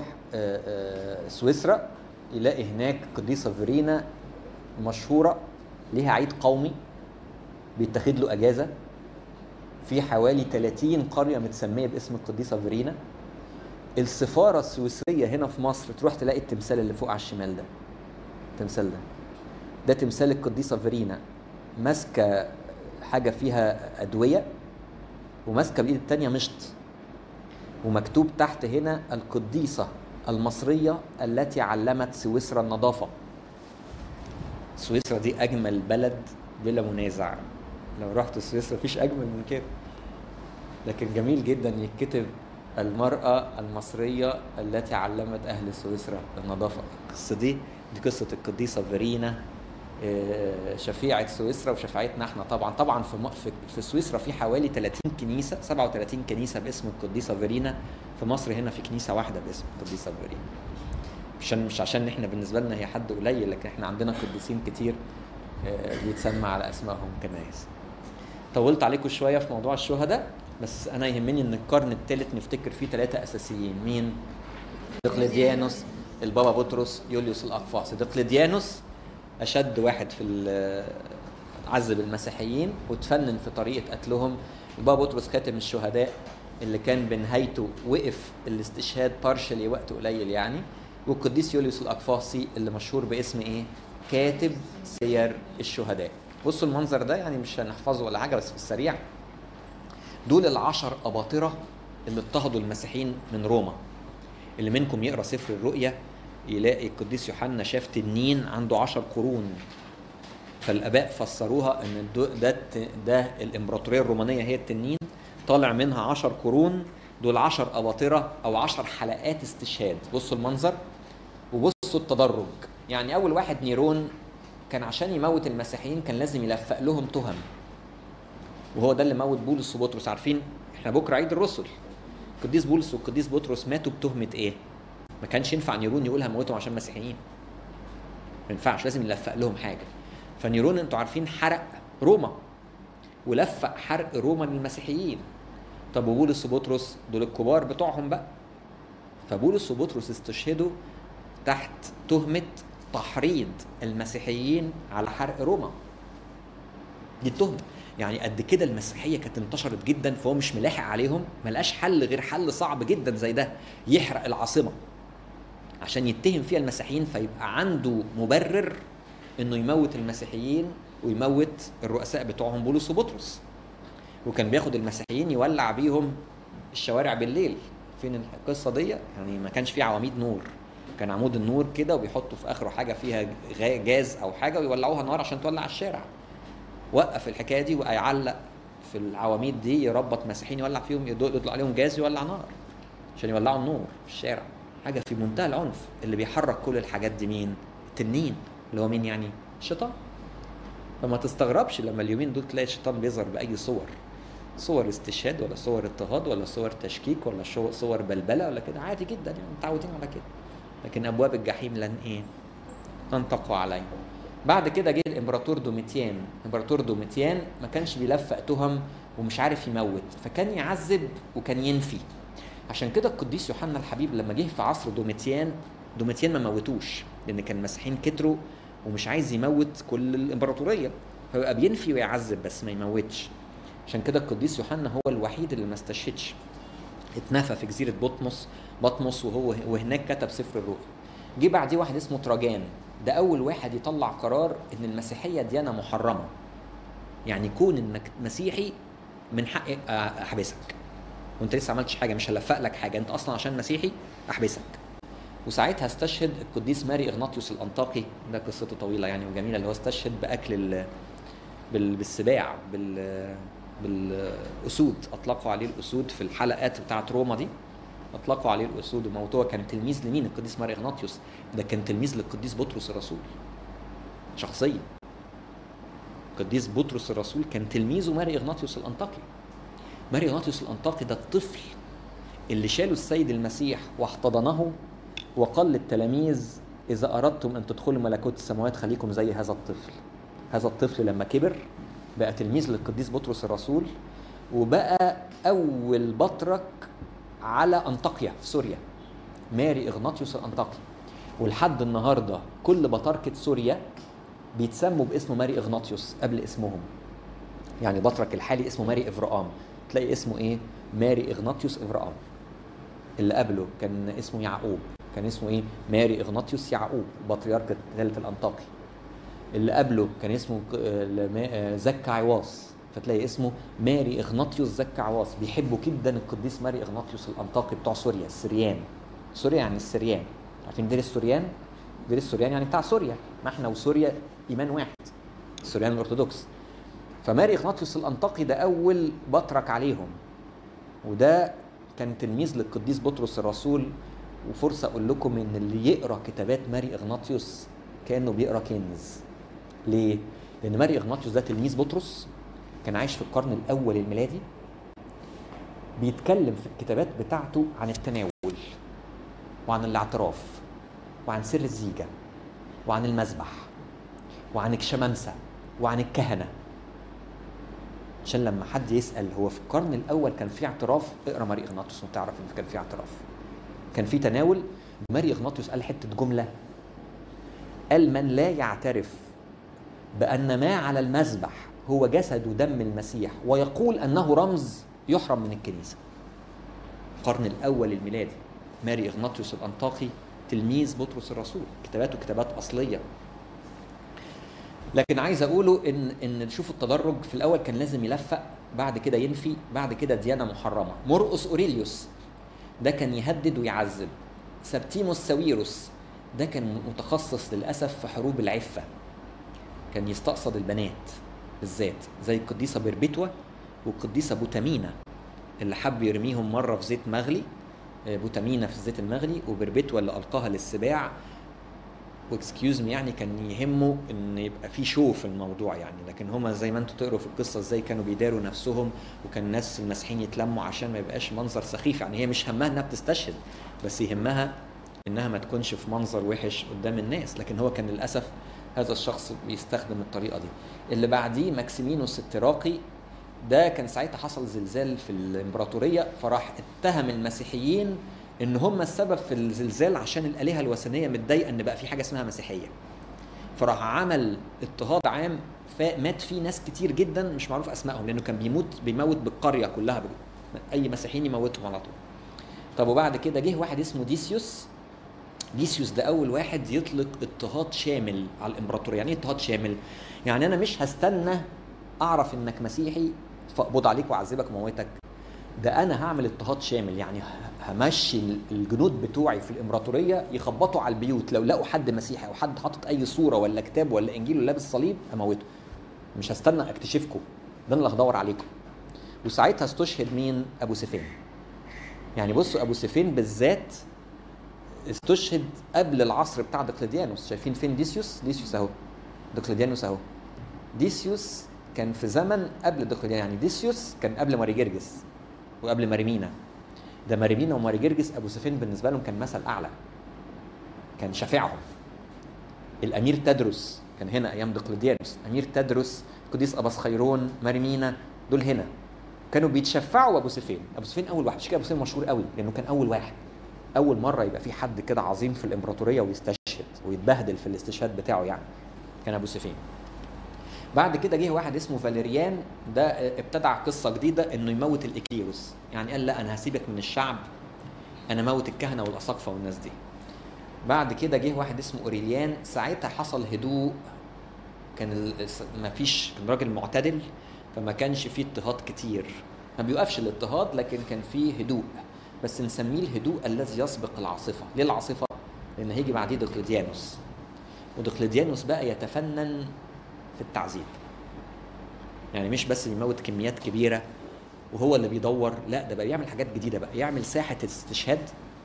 سويسرا يلاقي هناك قديسه فيرينا مشهوره ليها عيد قومي بيتاخد له اجازه في حوالي 30 قريه متسميه باسم القديسه فيرينا السفاره السويسريه هنا في مصر تروح تلاقي التمثال اللي فوق على الشمال ده التمثال ده ده تمثال القديسه فيرينا ماسكه حاجه فيها ادويه وماسكه بايد التانيه مشط ومكتوب تحت هنا القديسه المصريه التي علمت سويسرا النظافه سويسرا دي اجمل بلد بلا منازع لو رحت سويسرا مفيش اجمل من كده لكن جميل جدا يتكتب المرأة المصرية التي علمت أهل سويسرا النظافة القصة دي دي قصة القديسة فيرينا شفيعة سويسرا وشفاعتنا احنا طبعا طبعا في في, في سويسرا في حوالي 30 كنيسة 37 كنيسة باسم القديسة فيرينا في مصر هنا في كنيسة واحدة باسم القديسة فيرينا عشان مش عشان احنا بالنسبة لنا هي حد قليل لكن احنا عندنا قديسين كتير بيتسمى على اسمائهم كنايس طولت عليكم شوية في موضوع الشهداء بس انا يهمني ان القرن الثالث نفتكر فيه ثلاثه اساسيين مين دقلديانوس البابا بطرس يوليوس الاقفاص دقلديانوس اشد واحد في عذب المسيحيين وتفنن في طريقه قتلهم البابا بطرس خاتم الشهداء اللي كان بنهايته وقف الاستشهاد بارشلي وقت قليل يعني والقديس يوليوس الاقفاصي اللي مشهور باسم ايه كاتب سير الشهداء بصوا المنظر ده يعني مش هنحفظه ولا حاجه بس في السريع دول العشر اباطره اللي اضطهدوا المسيحيين من روما اللي منكم يقرا سفر الرؤيا يلاقي القديس يوحنا شاف تنين عنده عشر قرون فالاباء فسروها ان الدو- ده الت- ده الامبراطوريه الرومانيه هي التنين طالع منها عشر قرون دول عشر اباطره او عشر حلقات استشهاد بصوا المنظر وبصوا التدرج يعني اول واحد نيرون كان عشان يموت المسيحيين كان لازم يلفق لهم تهم وهو ده اللي موت بولس وبطرس عارفين احنا بكره عيد الرسل القديس بولس والقديس بطرس ماتوا بتهمه ايه ما كانش ينفع نيرون يقولها موتهم عشان مسيحيين ما ينفعش لازم يلفق لهم حاجه فنيرون انتوا عارفين حرق روما ولفق حرق روما للمسيحيين طب وبولس وبطرس دول الكبار بتوعهم بقى فبولس وبطرس استشهدوا تحت تهمة تحريض المسيحيين على حرق روما دي التهمة يعني قد كده المسيحية كانت انتشرت جدا فهو مش ملاحق عليهم ملقاش حل غير حل صعب جدا زي ده يحرق العاصمة عشان يتهم فيها المسيحيين فيبقى عنده مبرر انه يموت المسيحيين ويموت الرؤساء بتوعهم بولس وبطرس وكان بياخد المسيحيين يولع بيهم الشوارع بالليل فين القصه دي يعني ما كانش فيه عواميد نور كان عمود النور كده وبيحطوا في اخره حاجه فيها غا- جاز او حاجه ويولعوها نار عشان تولع الشارع وقف الحكايه دي ويعلق في العواميد دي يربط مسيحيين يولع فيهم يدق- يطلع عليهم جاز يولع نار عشان يولعوا النور في الشارع حاجه في منتهى العنف اللي بيحرك كل الحاجات دي مين التنين اللي هو مين يعني الشيطان فما تستغربش لما اليومين دول تلاقي الشيطان بيظهر باي صور صور استشهاد ولا صور اضطهاد ولا صور تشكيك ولا شو- صور بلبله ولا كده عادي جدا يعني متعودين على كده لكن ابواب الجحيم لن ايه لن تقوى عليه بعد كده جه الامبراطور دوميتيان امبراطور دوميتيان ما كانش بيلفق تهم ومش عارف يموت فكان يعذب وكان ينفي عشان كده القديس يوحنا الحبيب لما جه في عصر دوميتيان دوميتيان ما موتوش لان كان المسيحيين كتروا ومش عايز يموت كل الامبراطوريه فيبقى بينفي ويعذب بس ما يموتش عشان كده القديس يوحنا هو الوحيد اللي ما استشهدش اتنفى في جزيره بطمس بطمس وهو وهناك كتب سفر الرؤيا جه بعديه واحد اسمه تراجان ده اول واحد يطلع قرار ان المسيحيه ديانه محرمه يعني كون انك مسيحي من حقي احبسك وانت لسه عملتش حاجه مش هلفق لك حاجه انت اصلا عشان مسيحي احبسك وساعتها استشهد القديس ماري اغناطيوس الانطاكي ده قصته طويله يعني وجميله اللي هو استشهد باكل ال... بال... بالسباع بال... بالاسود اطلقوا عليه الاسود في الحلقات بتاعه روما دي اطلقوا عليه الاسود وموتوه كان تلميذ لمين القديس ماري اغناطيوس ده كان تلميذ للقديس بطرس الرسول شخصيا القديس بطرس الرسول كان تلميذه ماري اغناطيوس الانطاكي ماري اغناطيوس الانطاكي ده الطفل اللي شالوا السيد المسيح واحتضنه وقال للتلاميذ إذا أردتم أن تدخلوا ملكوت السماوات خليكم زي هذا الطفل هذا الطفل لما كبر بقى تلميذ للقديس بطرس الرسول وبقى أول بطرك على أنطاكيا في سوريا ماري إغناطيوس الأنطاكي ولحد النهاردة كل بطاركة سوريا بيتسموا باسم ماري إغناطيوس قبل اسمهم يعني بطرك الحالي اسمه ماري إفرقام تلاقي اسمه إيه ماري إغناطيوس إفرقام اللي قبله كان اسمه يعقوب كان اسمه ايه ماري اغناطيوس يعقوب بطريرك ثالث الانطاكي اللي قبله كان اسمه ك- آه، لما- آه، زكا عواص فتلاقي اسمه ماري اغناطيوس زكا عواص بيحبوا جدا القديس ماري اغناطيوس الانطاكي بتوع سوريا السريان سوريا يعني السريان عارفين دير السوريان دير السوريان يعني بتاع سوريا ما احنا وسوريا ايمان واحد السوريان الارثوذكس فماري اغناطيوس الانطاكي ده اول بطرك عليهم وده كان تلميذ للقديس بطرس الرسول وفرصة أقول لكم إن اللي يقرأ كتابات ماري إغناطيوس كأنه بيقرأ كنز. ليه؟ لأن ماري إغناطيوس ده تلميذ بطرس كان عايش في القرن الأول الميلادي بيتكلم في الكتابات بتاعته عن التناول وعن الاعتراف وعن سر الزيجة وعن المذبح وعن الشمامسة وعن الكهنة عشان لما حد يسال هو في القرن الاول كان في اعتراف اقرا ماري اغناطيوس وتعرف ان كان في اعتراف كان في تناول ماري اغناطيوس قال حته جمله قال من لا يعترف بان ما على المذبح هو جسد ودم المسيح ويقول انه رمز يحرم من الكنيسه القرن الاول الميلادي ماري اغناطيوس الانطاكي تلميذ بطرس الرسول كتاباته كتابات اصليه لكن عايز اقوله ان ان شوفوا التدرج في الاول كان لازم يلفق بعد كده ينفي بعد كده ديانه محرمه مرقس اوريليوس ده كان يهدد ويعذب سبتيموس ساويروس ده كان متخصص للاسف في حروب العفه كان يستقصد البنات بالذات زي القديسه بربتوة والقديسه بوتامينا اللي حب يرميهم مره في زيت مغلي آه، بوتامينا في الزيت المغلي وبربتوة اللي القاها للسباع واكسكيوز مي يعني كان يهمه ان يبقى في شو في الموضوع يعني لكن هما زي ما انتوا تقروا في القصه ازاي كانوا بيداروا نفسهم وكان الناس المسيحيين يتلموا عشان ما يبقاش منظر سخيف يعني هي مش همها انها بتستشهد بس يهمها انها ما تكونش في منظر وحش قدام الناس لكن هو كان للاسف هذا الشخص بيستخدم الطريقه دي اللي بعديه ماكسيمينوس التراقي ده كان ساعتها حصل زلزال في الامبراطوريه فراح اتهم المسيحيين ان هم السبب في الزلزال عشان الالهه الوثنيه متضايقه ان بقى في حاجه اسمها مسيحيه فراح عمل اضطهاد عام فمات فيه ناس كتير جدا مش معروف اسمائهم لانه كان بيموت بيموت بالقريه كلها اي مسيحيين يموتهم على طول طب وبعد كده جه واحد اسمه ديسيوس ديسيوس ده اول واحد يطلق اضطهاد شامل على الامبراطوريه يعني ايه اضطهاد شامل يعني انا مش هستنى اعرف انك مسيحي فاقبض عليك واعذبك وموتك ده انا هعمل اضطهاد شامل يعني همشي الجنود بتوعي في الامبراطوريه يخبطوا على البيوت لو لقوا حد مسيحي او حد حاطط اي صوره ولا كتاب ولا انجيل ولا لابس صليب اموته مش هستنى اكتشفكم ده انا اللي هدور عليكم وساعتها استشهد مين ابو سفين يعني بصوا ابو سفين بالذات استشهد قبل العصر بتاع دقلديانوس شايفين فين ديسيوس ديسيوس اهو دقلديانوس اهو ديسيوس كان في زمن قبل دقلديانوس يعني ديسيوس كان قبل ماريجرجس وقبل ماريمينا ده ماريمينا وماريجرجس ابو سفين بالنسبه لهم كان مثل اعلى كان شافعهم الامير تدرس كان هنا ايام دقلديانوس امير تدرس قديس اباس خيرون ماريمينا دول هنا كانوا بيتشفعوا ابو سفين ابو سفين اول واحد مش كده ابو سفين مشهور قوي لانه كان اول واحد اول مره يبقى في حد كده عظيم في الامبراطوريه ويستشهد ويتبهدل في الاستشهاد بتاعه يعني كان ابو سفين بعد كده جه واحد اسمه فاليريان ده ابتدع قصه جديده انه يموت الاكليروس يعني قال لا انا هسيبك من الشعب انا موت الكهنه والاساقفه والناس دي بعد كده جه واحد اسمه اوريليان ساعتها حصل هدوء كان ما فيش كان راجل معتدل فما كانش فيه اضطهاد كتير ما بيوقفش الاضطهاد لكن كان فيه هدوء بس نسميه الهدوء الذي يسبق العاصفه ليه العاصفه لان هيجي بعديه دقلديانوس ودقلديانوس بقى يتفنن في التعذيب يعني مش بس بيموت كميات كبيره وهو اللي بيدور لا ده بقى يعمل حاجات جديده بقى يعمل ساحه استشهاد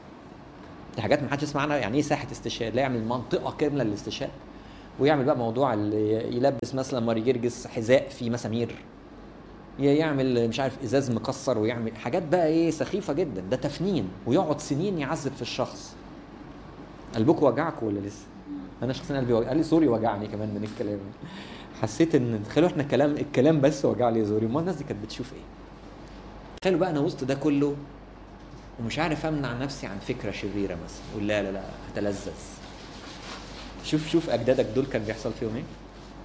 دي حاجات ما حدش يسمع عنها يعني ايه ساحه استشهاد لا يعمل منطقه كامله للاستشهاد ويعمل بقى موضوع اللي يلبس مثلا ماري جرجس حذاء فيه مسامير يعمل مش عارف ازاز مكسر ويعمل حاجات بقى ايه سخيفه جدا ده تفنين ويقعد سنين يعذب في الشخص قلبكم وجعكم ولا لسه؟ انا شخصيا قلبي وجع قال لي زوري وجعني كمان من الكلام حسيت ان تخيلوا احنا كلام الكلام بس وجع لي زوري امال الناس دي كانت بتشوف ايه تخيلوا بقى انا وسط ده كله ومش عارف امنع نفسي عن فكره شريره مثلا اقول لا لا لا هتلذذ شوف شوف اجدادك دول كان بيحصل فيهم ايه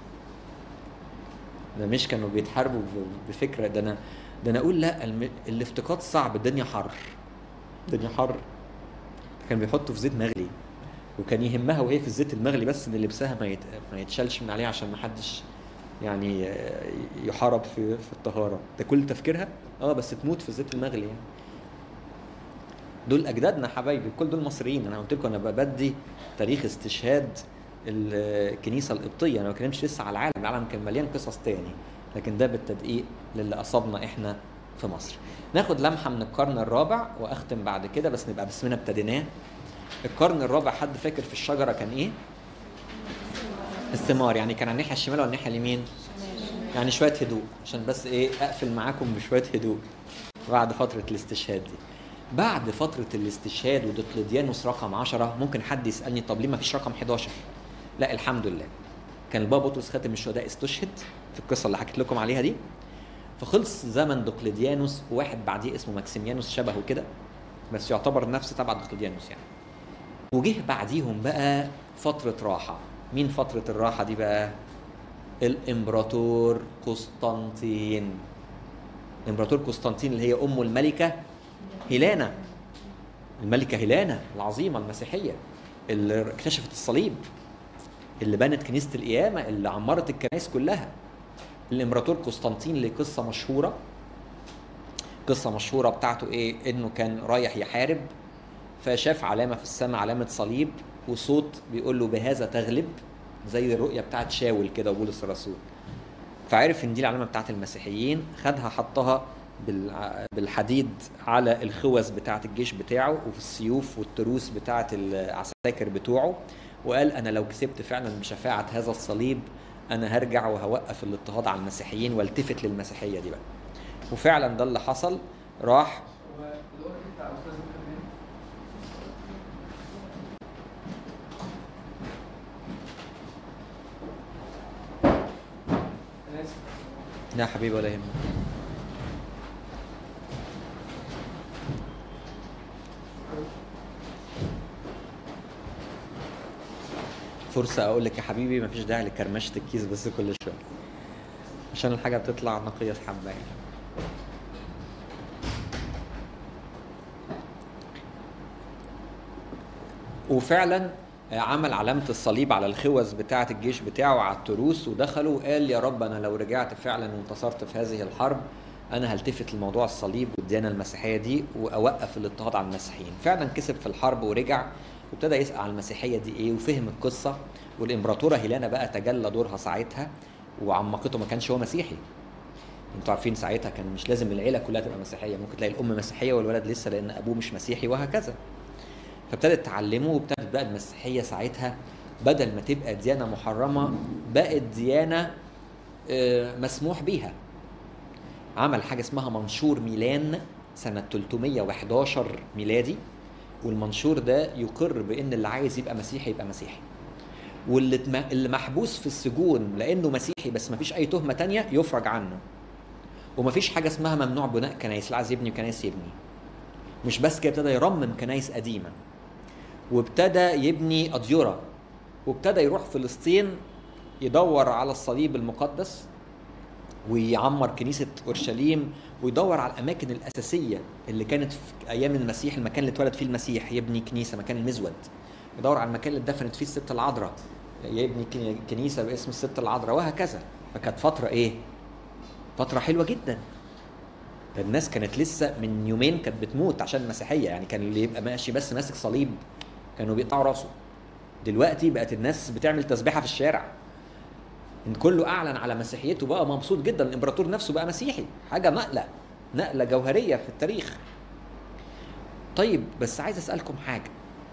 ده مش كانوا بيتحاربوا بفكره ده انا ده انا اقول لا الم... الافتقاد صعب الدنيا حر الدنيا حر كان بيحطوا في زيت مغلي وكان يهمها وهي في الزيت المغلي بس ان لبسها ما, يت... ما يتشالش من عليها عشان ما حدش يعني يحارب في في الطهاره ده كل تفكيرها اه بس تموت في الزيت المغلي يعني دول اجدادنا حبايبي كل دول مصريين انا قلت لكم انا بدي تاريخ استشهاد الكنيسه القبطيه انا ما بتكلمش لسه على العالم العالم كان مليان قصص تاني لكن ده بالتدقيق للي اصابنا احنا في مصر ناخد لمحه من القرن الرابع واختم بعد كده بس نبقى باسمنا ابتديناه القرن الرابع حد فاكر في الشجره كان ايه الثمار يعني كان على الناحيه الشمال ولا الناحيه اليمين يعني شويه هدوء عشان بس ايه اقفل معاكم بشويه هدوء بعد فتره الاستشهاد دي بعد فترة الاستشهاد ودقلديانوس رقم 10 ممكن حد يسألني طب ليه ما فيش رقم 11 لا الحمد لله كان البابا بطرس خاتم الشهداء استشهد في القصة اللي حكيت لكم عليها دي فخلص زمن دقلديانوس وواحد بعديه اسمه ماكسيميانوس شبهه كده بس يعتبر نفس تبع دقلديانوس يعني وجه بعديهم بقى فترة راحة مين فترة الراحة دي بقى الامبراطور قسطنطين الامبراطور قسطنطين اللي هي امه الملكه هيلانا الملكه هيلانا العظيمه المسيحيه اللي اكتشفت الصليب اللي بنت كنيسه القيامه اللي عمرت الكنائس كلها الامبراطور قسطنطين ليه قصه مشهوره قصه مشهوره بتاعته ايه انه كان رايح يحارب فشاف علامه في السماء علامه صليب وصوت بيقول له بهذا تغلب زي الرؤيه بتاعت شاول كده وبولس الرسول فعرف ان دي العلامه بتاعت المسيحيين خدها حطها بالع- بالحديد على الخوذ بتاعت الجيش بتاعه وفي السيوف والتروس بتاعت العساكر بتوعه وقال انا لو كسبت فعلا بشفاعه هذا الصليب انا هرجع وهوقف الاضطهاد على المسيحيين والتفت للمسيحيه دي بقى وفعلا ده اللي حصل راح هو الورق بتاع استاذ مكمل انا اسف لا يا حبيبي ولا يهمك فرصة أقول لك يا حبيبي مفيش داعي لكرمشة الكيس بس كل شوية عشان الحاجة بتطلع نقية حبة يعني وفعلا عمل علامة الصليب على الخوذ بتاعة الجيش بتاعه على التروس ودخلوا وقال يا رب أنا لو رجعت فعلا وانتصرت في هذه الحرب أنا هلتفت لموضوع الصليب والديانة المسيحية دي وأوقف الاضطهاد على المسيحيين فعلا كسب في الحرب ورجع وابتدى يسأل على المسيحية دي إيه وفهم القصة والإمبراطورة هيلانا بقى تجلى دورها ساعتها وعمقته ما كانش هو مسيحي انتوا عارفين ساعتها كان مش لازم العيلة كلها تبقى مسيحية ممكن تلاقي الأم مسيحية والولد لسه لأن أبوه مش مسيحي وهكذا فابتدت تعلمه وابتدت بقى المسيحيه ساعتها بدل ما تبقى ديانه محرمه بقت ديانه آه، مسموح بيها عمل حاجه اسمها منشور ميلان سنه 311 ميلادي والمنشور ده يقر بان اللي عايز يبقى مسيحي يبقى مسيحي واللي اتم- اللي محبوس في السجون لانه مسيحي بس ما فيش اي تهمه تانية يفرج عنه وما فيش حاجه اسمها ممنوع بناء كنايس اللي عايز يبني كنايس يبني مش بس كده ابتدى يرمم كنايس قديمه وابتدى يبني أديرة وابتدى يروح فلسطين يدور على الصليب المقدس ويعمر كنيسة أورشليم ويدور على الأماكن الأساسية اللي كانت في أيام المسيح المكان اللي اتولد فيه المسيح يبني كنيسة مكان المزود يدور على المكان اللي اتدفنت فيه الست العذراء يبني كن- كنيسة باسم الست العذراء وهكذا فكانت فترة إيه؟ فترة حلوة جدا الناس كانت لسه من يومين كانت بتموت عشان المسيحيه يعني كان اللي يبقى ماشي بس ماسك صليب كانوا بيقطعوا راسه دلوقتي بقت الناس بتعمل تسبيحه في الشارع ان كله اعلن على مسيحيته بقى مبسوط جدا الامبراطور نفسه بقى مسيحي حاجه نقله نقله جوهريه في التاريخ طيب بس عايز اسالكم حاجه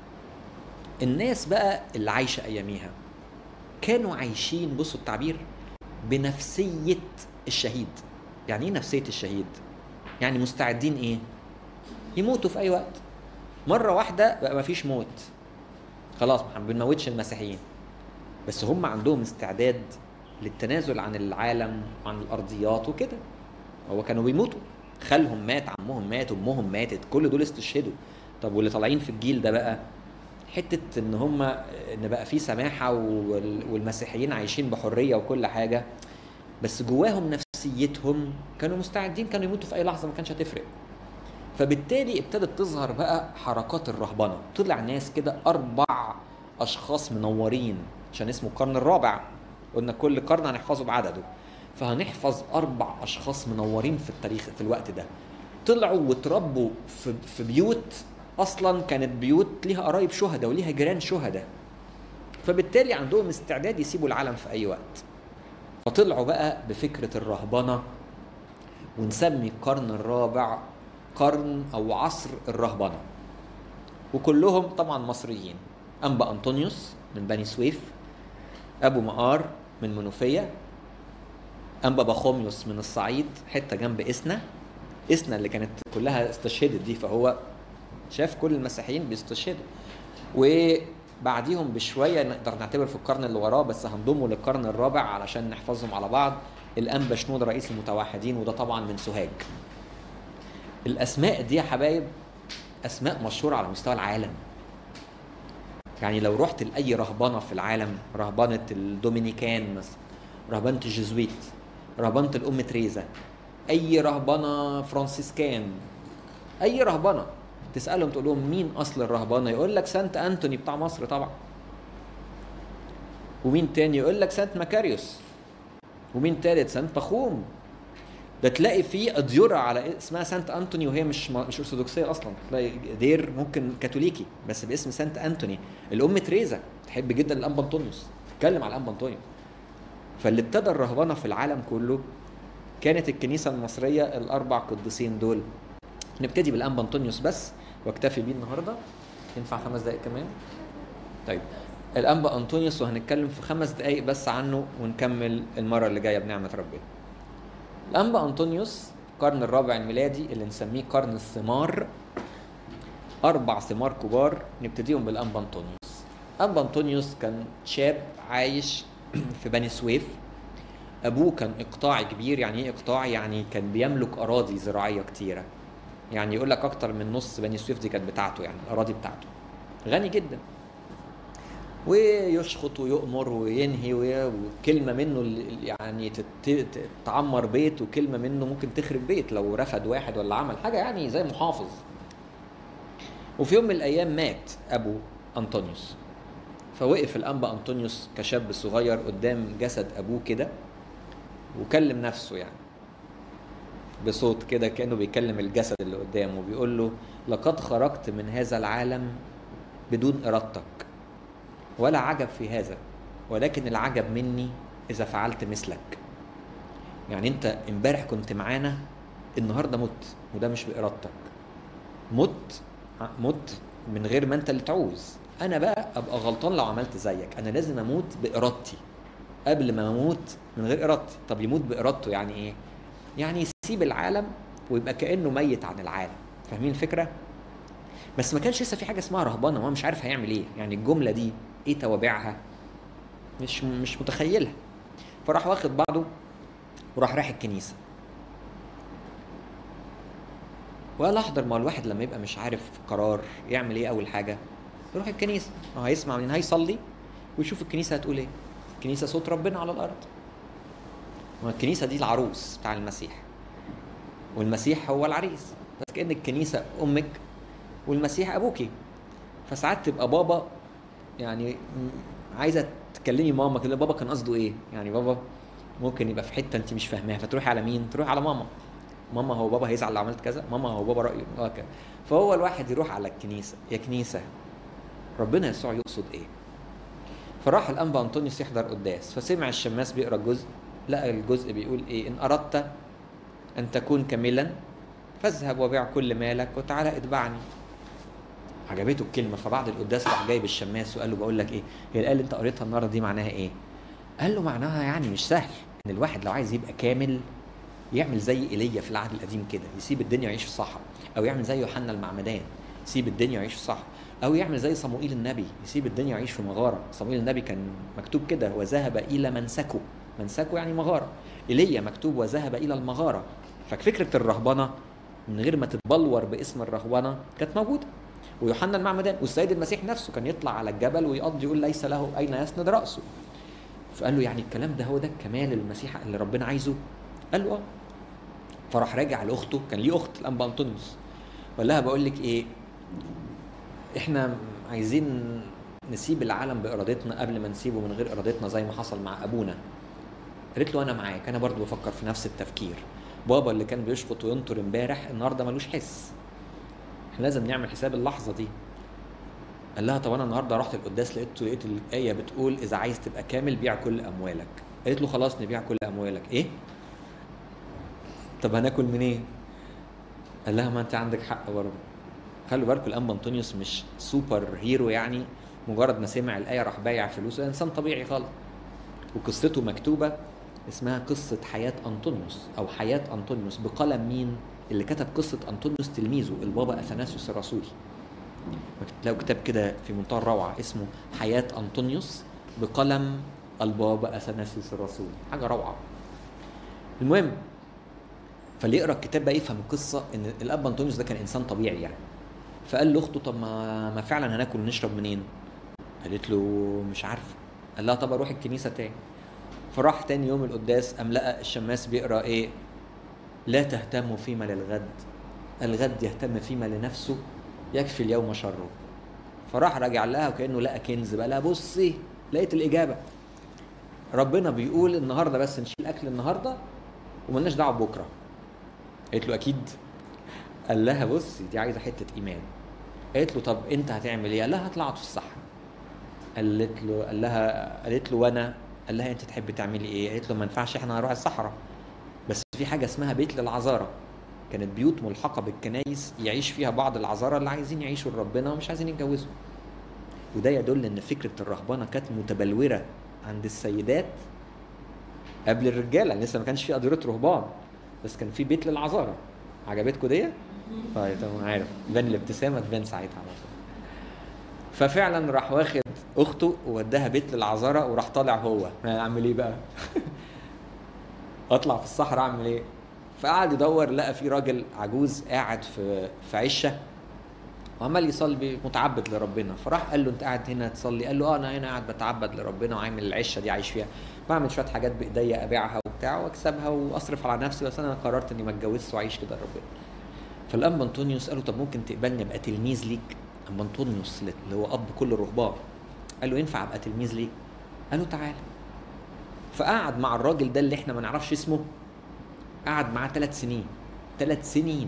الناس بقى اللي عايشه اياميها كانوا عايشين بصوا التعبير بنفسيه الشهيد يعني ايه نفسيه الشهيد يعني مستعدين ايه يموتوا في اي وقت مره واحده بقى مفيش موت خلاص ما بنموتش المسيحيين بس هم عندهم استعداد للتنازل عن العالم وعن الارضيات وكده هو كانوا بيموتوا خالهم مات عمهم مات امهم ماتت كل دول استشهدوا طب واللي طالعين في الجيل ده بقى حته ان هم ان بقى في سماحه وال- والمسيحيين عايشين بحريه وكل حاجه بس جواهم نفسيتهم كانوا مستعدين كانوا يموتوا في اي لحظه ما كانش هتفرق فبالتالي ابتدت تظهر بقى حركات الرهبنه طلع ناس كده اربع اشخاص منورين عشان اسمه القرن الرابع قلنا كل قرن هنحفظه بعدده فهنحفظ اربع اشخاص منورين في التاريخ في الوقت ده طلعوا وتربوا في, في بيوت اصلا كانت بيوت ليها قرايب شهداء وليها جيران شهداء فبالتالي عندهم استعداد يسيبوا العالم في اي وقت فطلعوا بقى بفكره الرهبنه ونسمي القرن الرابع قرن او عصر الرهبنه وكلهم طبعا مصريين انبا انطونيوس من بني سويف ابو مقار من منوفيه انبا بخوميوس من الصعيد حته جنب اسنا اسنا اللي كانت كلها استشهدت دي فهو شاف كل المسيحيين بيستشهدوا وبعديهم بشويه نقدر نعتبر في القرن اللي وراه بس هنضمه للقرن الرابع علشان نحفظهم على بعض الانبا شنود رئيس المتوحدين وده طبعا من سوهاج الاسماء دي يا حبايب اسماء مشهوره على مستوى العالم يعني لو رحت لاي رهبنه في العالم رهبنه الدومينيكان مثلا رهبنه الجزويت رهبنه الام تريزا اي رهبنه فرانسيسكان اي رهبنه تسالهم تقول لهم مين اصل الرهبنه يقول لك سانت انتوني بتاع مصر طبعا ومين تاني يقول لك سانت مكاريوس ومين تالت سانت بخوم ده تلاقي في اديره على اسمها سانت انتوني وهي مش مش ارثوذكسيه اصلا تلاقي دير ممكن كاثوليكي بس باسم سانت انتوني الام تريزا تحب جدا الانبا انطونيوس تتكلم على الانبا انطونيوس فاللي ابتدى الرهبنه في العالم كله كانت الكنيسه المصريه الاربع قديسين دول نبتدي بالانبا انطونيوس بس واكتفي بيه النهارده ينفع خمس دقائق كمان طيب الانبا انطونيوس وهنتكلم في خمس دقائق بس عنه ونكمل المره اللي جايه بنعمه ربنا الانبا انطونيوس القرن الرابع الميلادي اللي نسميه قرن الثمار اربع ثمار كبار نبتديهم بالانبا انطونيوس انبا انطونيوس كان شاب عايش في بني سويف ابوه كان اقطاعي كبير يعني ايه اقطاعي يعني كان بيملك اراضي زراعيه كتيره يعني يقول لك اكتر من نص بني سويف دي كانت بتاعته يعني الاراضي بتاعته غني جدا ويشخط ويؤمر وينهي وي- وكلمه منه ال- يعني تت- ت- تعمر بيت وكلمه منه ممكن تخرب بيت لو رفد واحد ولا عمل حاجه يعني زي محافظ وفي يوم من الايام مات ابو انطونيوس فوقف الانبا انطونيوس كشاب صغير قدام جسد ابوه كده وكلم نفسه يعني بصوت كده كانه بيكلم الجسد اللي قدامه بيقول له لقد خرجت من هذا العالم بدون ارادتك ولا عجب في هذا ولكن العجب مني اذا فعلت مثلك يعني انت امبارح كنت معانا النهارده مت وده مش بارادتك مت مت من غير ما انت اللي تعوز انا بقى ابقى غلطان لو عملت زيك انا لازم اموت بارادتي قبل ما اموت من غير ارادتي طب يموت بارادته يعني ايه يعني يسيب العالم ويبقى كانه ميت عن العالم فاهمين الفكره بس ما كانش لسه في حاجه اسمها رهبنه هو مش عارف هيعمل ايه يعني الجمله دي ايه توابعها مش مش متخيلها فراح واخد بعضه وراح رايح الكنيسه وقال احضر ما هو الواحد لما يبقى مش عارف قرار يعمل ايه اول حاجه يروح الكنيسه هو هيسمع من هيصلي ويشوف الكنيسه هتقول ايه الكنيسه صوت ربنا على الارض ما الكنيسه دي العروس بتاع المسيح والمسيح هو العريس بس كان الكنيسه امك والمسيح ابوكي فساعات تبقى بابا يعني م- عايزه تكلمي ماما كده بابا كان قصده ايه يعني بابا ممكن يبقى في حته انت مش فاهماها فتروحي على مين تروحي على ماما ماما هو بابا هيزعل لو عملت كذا ماما هو بابا رايه هكذا فهو الواحد يروح على الكنيسه يا كنيسه ربنا يسوع يقصد ايه فراح الانبا انطونيوس يحضر قداس فسمع الشماس بيقرا الجزء لقى الجزء بيقول ايه ان اردت ان تكون كاملا فاذهب وبيع كل مالك وتعالى اتبعني عجبته الكلمه فبعد القداس راح جايب الشماس وقال له بقول لك ايه هي الايه اللي انت قريتها النهارده دي معناها ايه قال له معناها يعني مش سهل ان الواحد لو عايز يبقى كامل يعمل زي ايليا في العهد القديم كده يسيب الدنيا ويعيش في الصحراء او يعمل زي يوحنا المعمدان يسيب الدنيا ويعيش في الصحراء او يعمل زي صموئيل النبي يسيب الدنيا ويعيش في مغاره صموئيل النبي كان مكتوب كده وذهب الى منسكه منسكه يعني مغاره ايليا مكتوب وذهب الى المغاره ففكره الرهبنه من غير ما تتبلور باسم الرهبنه كانت موجوده ويوحنا المعمدان والسيد المسيح نفسه كان يطلع على الجبل ويقضي يقول ليس له اين يسند راسه فقال له يعني الكلام ده هو ده الكمال المسيح اللي ربنا عايزه قال له اه فراح راجع لاخته كان ليه اخت الانبا انطونيوس وقال لها بقول لك ايه احنا عايزين نسيب العالم بارادتنا قبل ما نسيبه من غير ارادتنا زي ما حصل مع ابونا قالت له انا معاك انا برضو بفكر في نفس التفكير بابا اللي كان بيشفط وينطر امبارح النهارده ملوش حس احنا لازم نعمل حساب اللحظه دي قال لها طب انا النهارده رحت القداس لقيت لقيت الايه بتقول اذا عايز تبقى كامل بيع كل اموالك قالت له خلاص نبيع كل اموالك ايه طب هناكل منين قال لها ما انت عندك حق برضه خلوا بالكم الانبا انطونيوس مش سوبر هيرو يعني مجرد ما سمع الايه راح بايع فلوسه انسان طبيعي خالص وقصته مكتوبه اسمها قصه حياه انطونيوس او حياه انطونيوس بقلم مين اللي كتب قصه انطونيوس تلميذه البابا اثناسيوس الرسولي لو كتاب كده في منتهى الروعه اسمه حياه انطونيوس بقلم البابا اثناسيوس الرسولي حاجه روعه المهم فاللي يقرا الكتاب بقى يفهم القصه ان الاب انطونيوس ده كان انسان طبيعي يعني فقال لاخته طب ما ما فعلا هناكل ونشرب منين؟ قالت له مش عارفه قال لها طب اروح الكنيسه تاني فراح تاني يوم القداس قام لقى الشماس بيقرا ايه؟ لا تهتموا فيما للغد الغد يهتم فيما لنفسه يكفي اليوم شره فراح راجع لها وكانه لقى كنز بقى لها بصي لقيت الاجابه ربنا بيقول النهارده بس نشيل اكل النهارده وملناش دعوه بكره قالت له اكيد قال لها بصي دي عايزه حته ايمان قالت له طب انت هتعمل ايه قال لها هطلع أقعد في الصحراء قالت له قال لها قالت له وانا قال لها انت تحبي تعملي ايه قالت له ما ينفعش احنا نروح الصحراء بس في حاجه اسمها بيت للعذارى كانت بيوت ملحقه بالكنايس يعيش فيها بعض العذارى اللي عايزين يعيشوا لربنا ومش عايزين يتجوزوا وده يدل ان فكره الرهبنه كانت متبلوره عند السيدات قبل الرجاله لسه ما كانش في قدره رهبان بس كان في بيت للعذارى عجبتكم دي؟ طيب تمام عارف تبان الابتسامه تبان ساعتها على طول ففعلا راح واخد اخته ووداها بيت للعذارى وراح طالع هو اعمل ايه بقى؟ اطلع في الصحراء اعمل ايه؟ فقعد يدور لقى في راجل عجوز قاعد في في عشه وعمال يصلي متعبد لربنا فراح قال له انت قاعد هنا تصلي قال له اه انا هنا قاعد بتعبد لربنا وعامل العشه دي عايش فيها بعمل شويه حاجات بايديا ابيعها وبتاع واكسبها واصرف على نفسي بس انا قررت اني ما اتجوزش واعيش كده لربنا فالانبا انطونيوس قال له طب ممكن تقبلني ابقى تلميذ ليك انبا انطونيوس اللي هو اب كل الرهبان قال له ينفع ابقى تلميذ ليك قال له تعالى فقعد مع الراجل ده اللي احنا ما نعرفش اسمه قعد معاه ثلاث سنين ثلاث سنين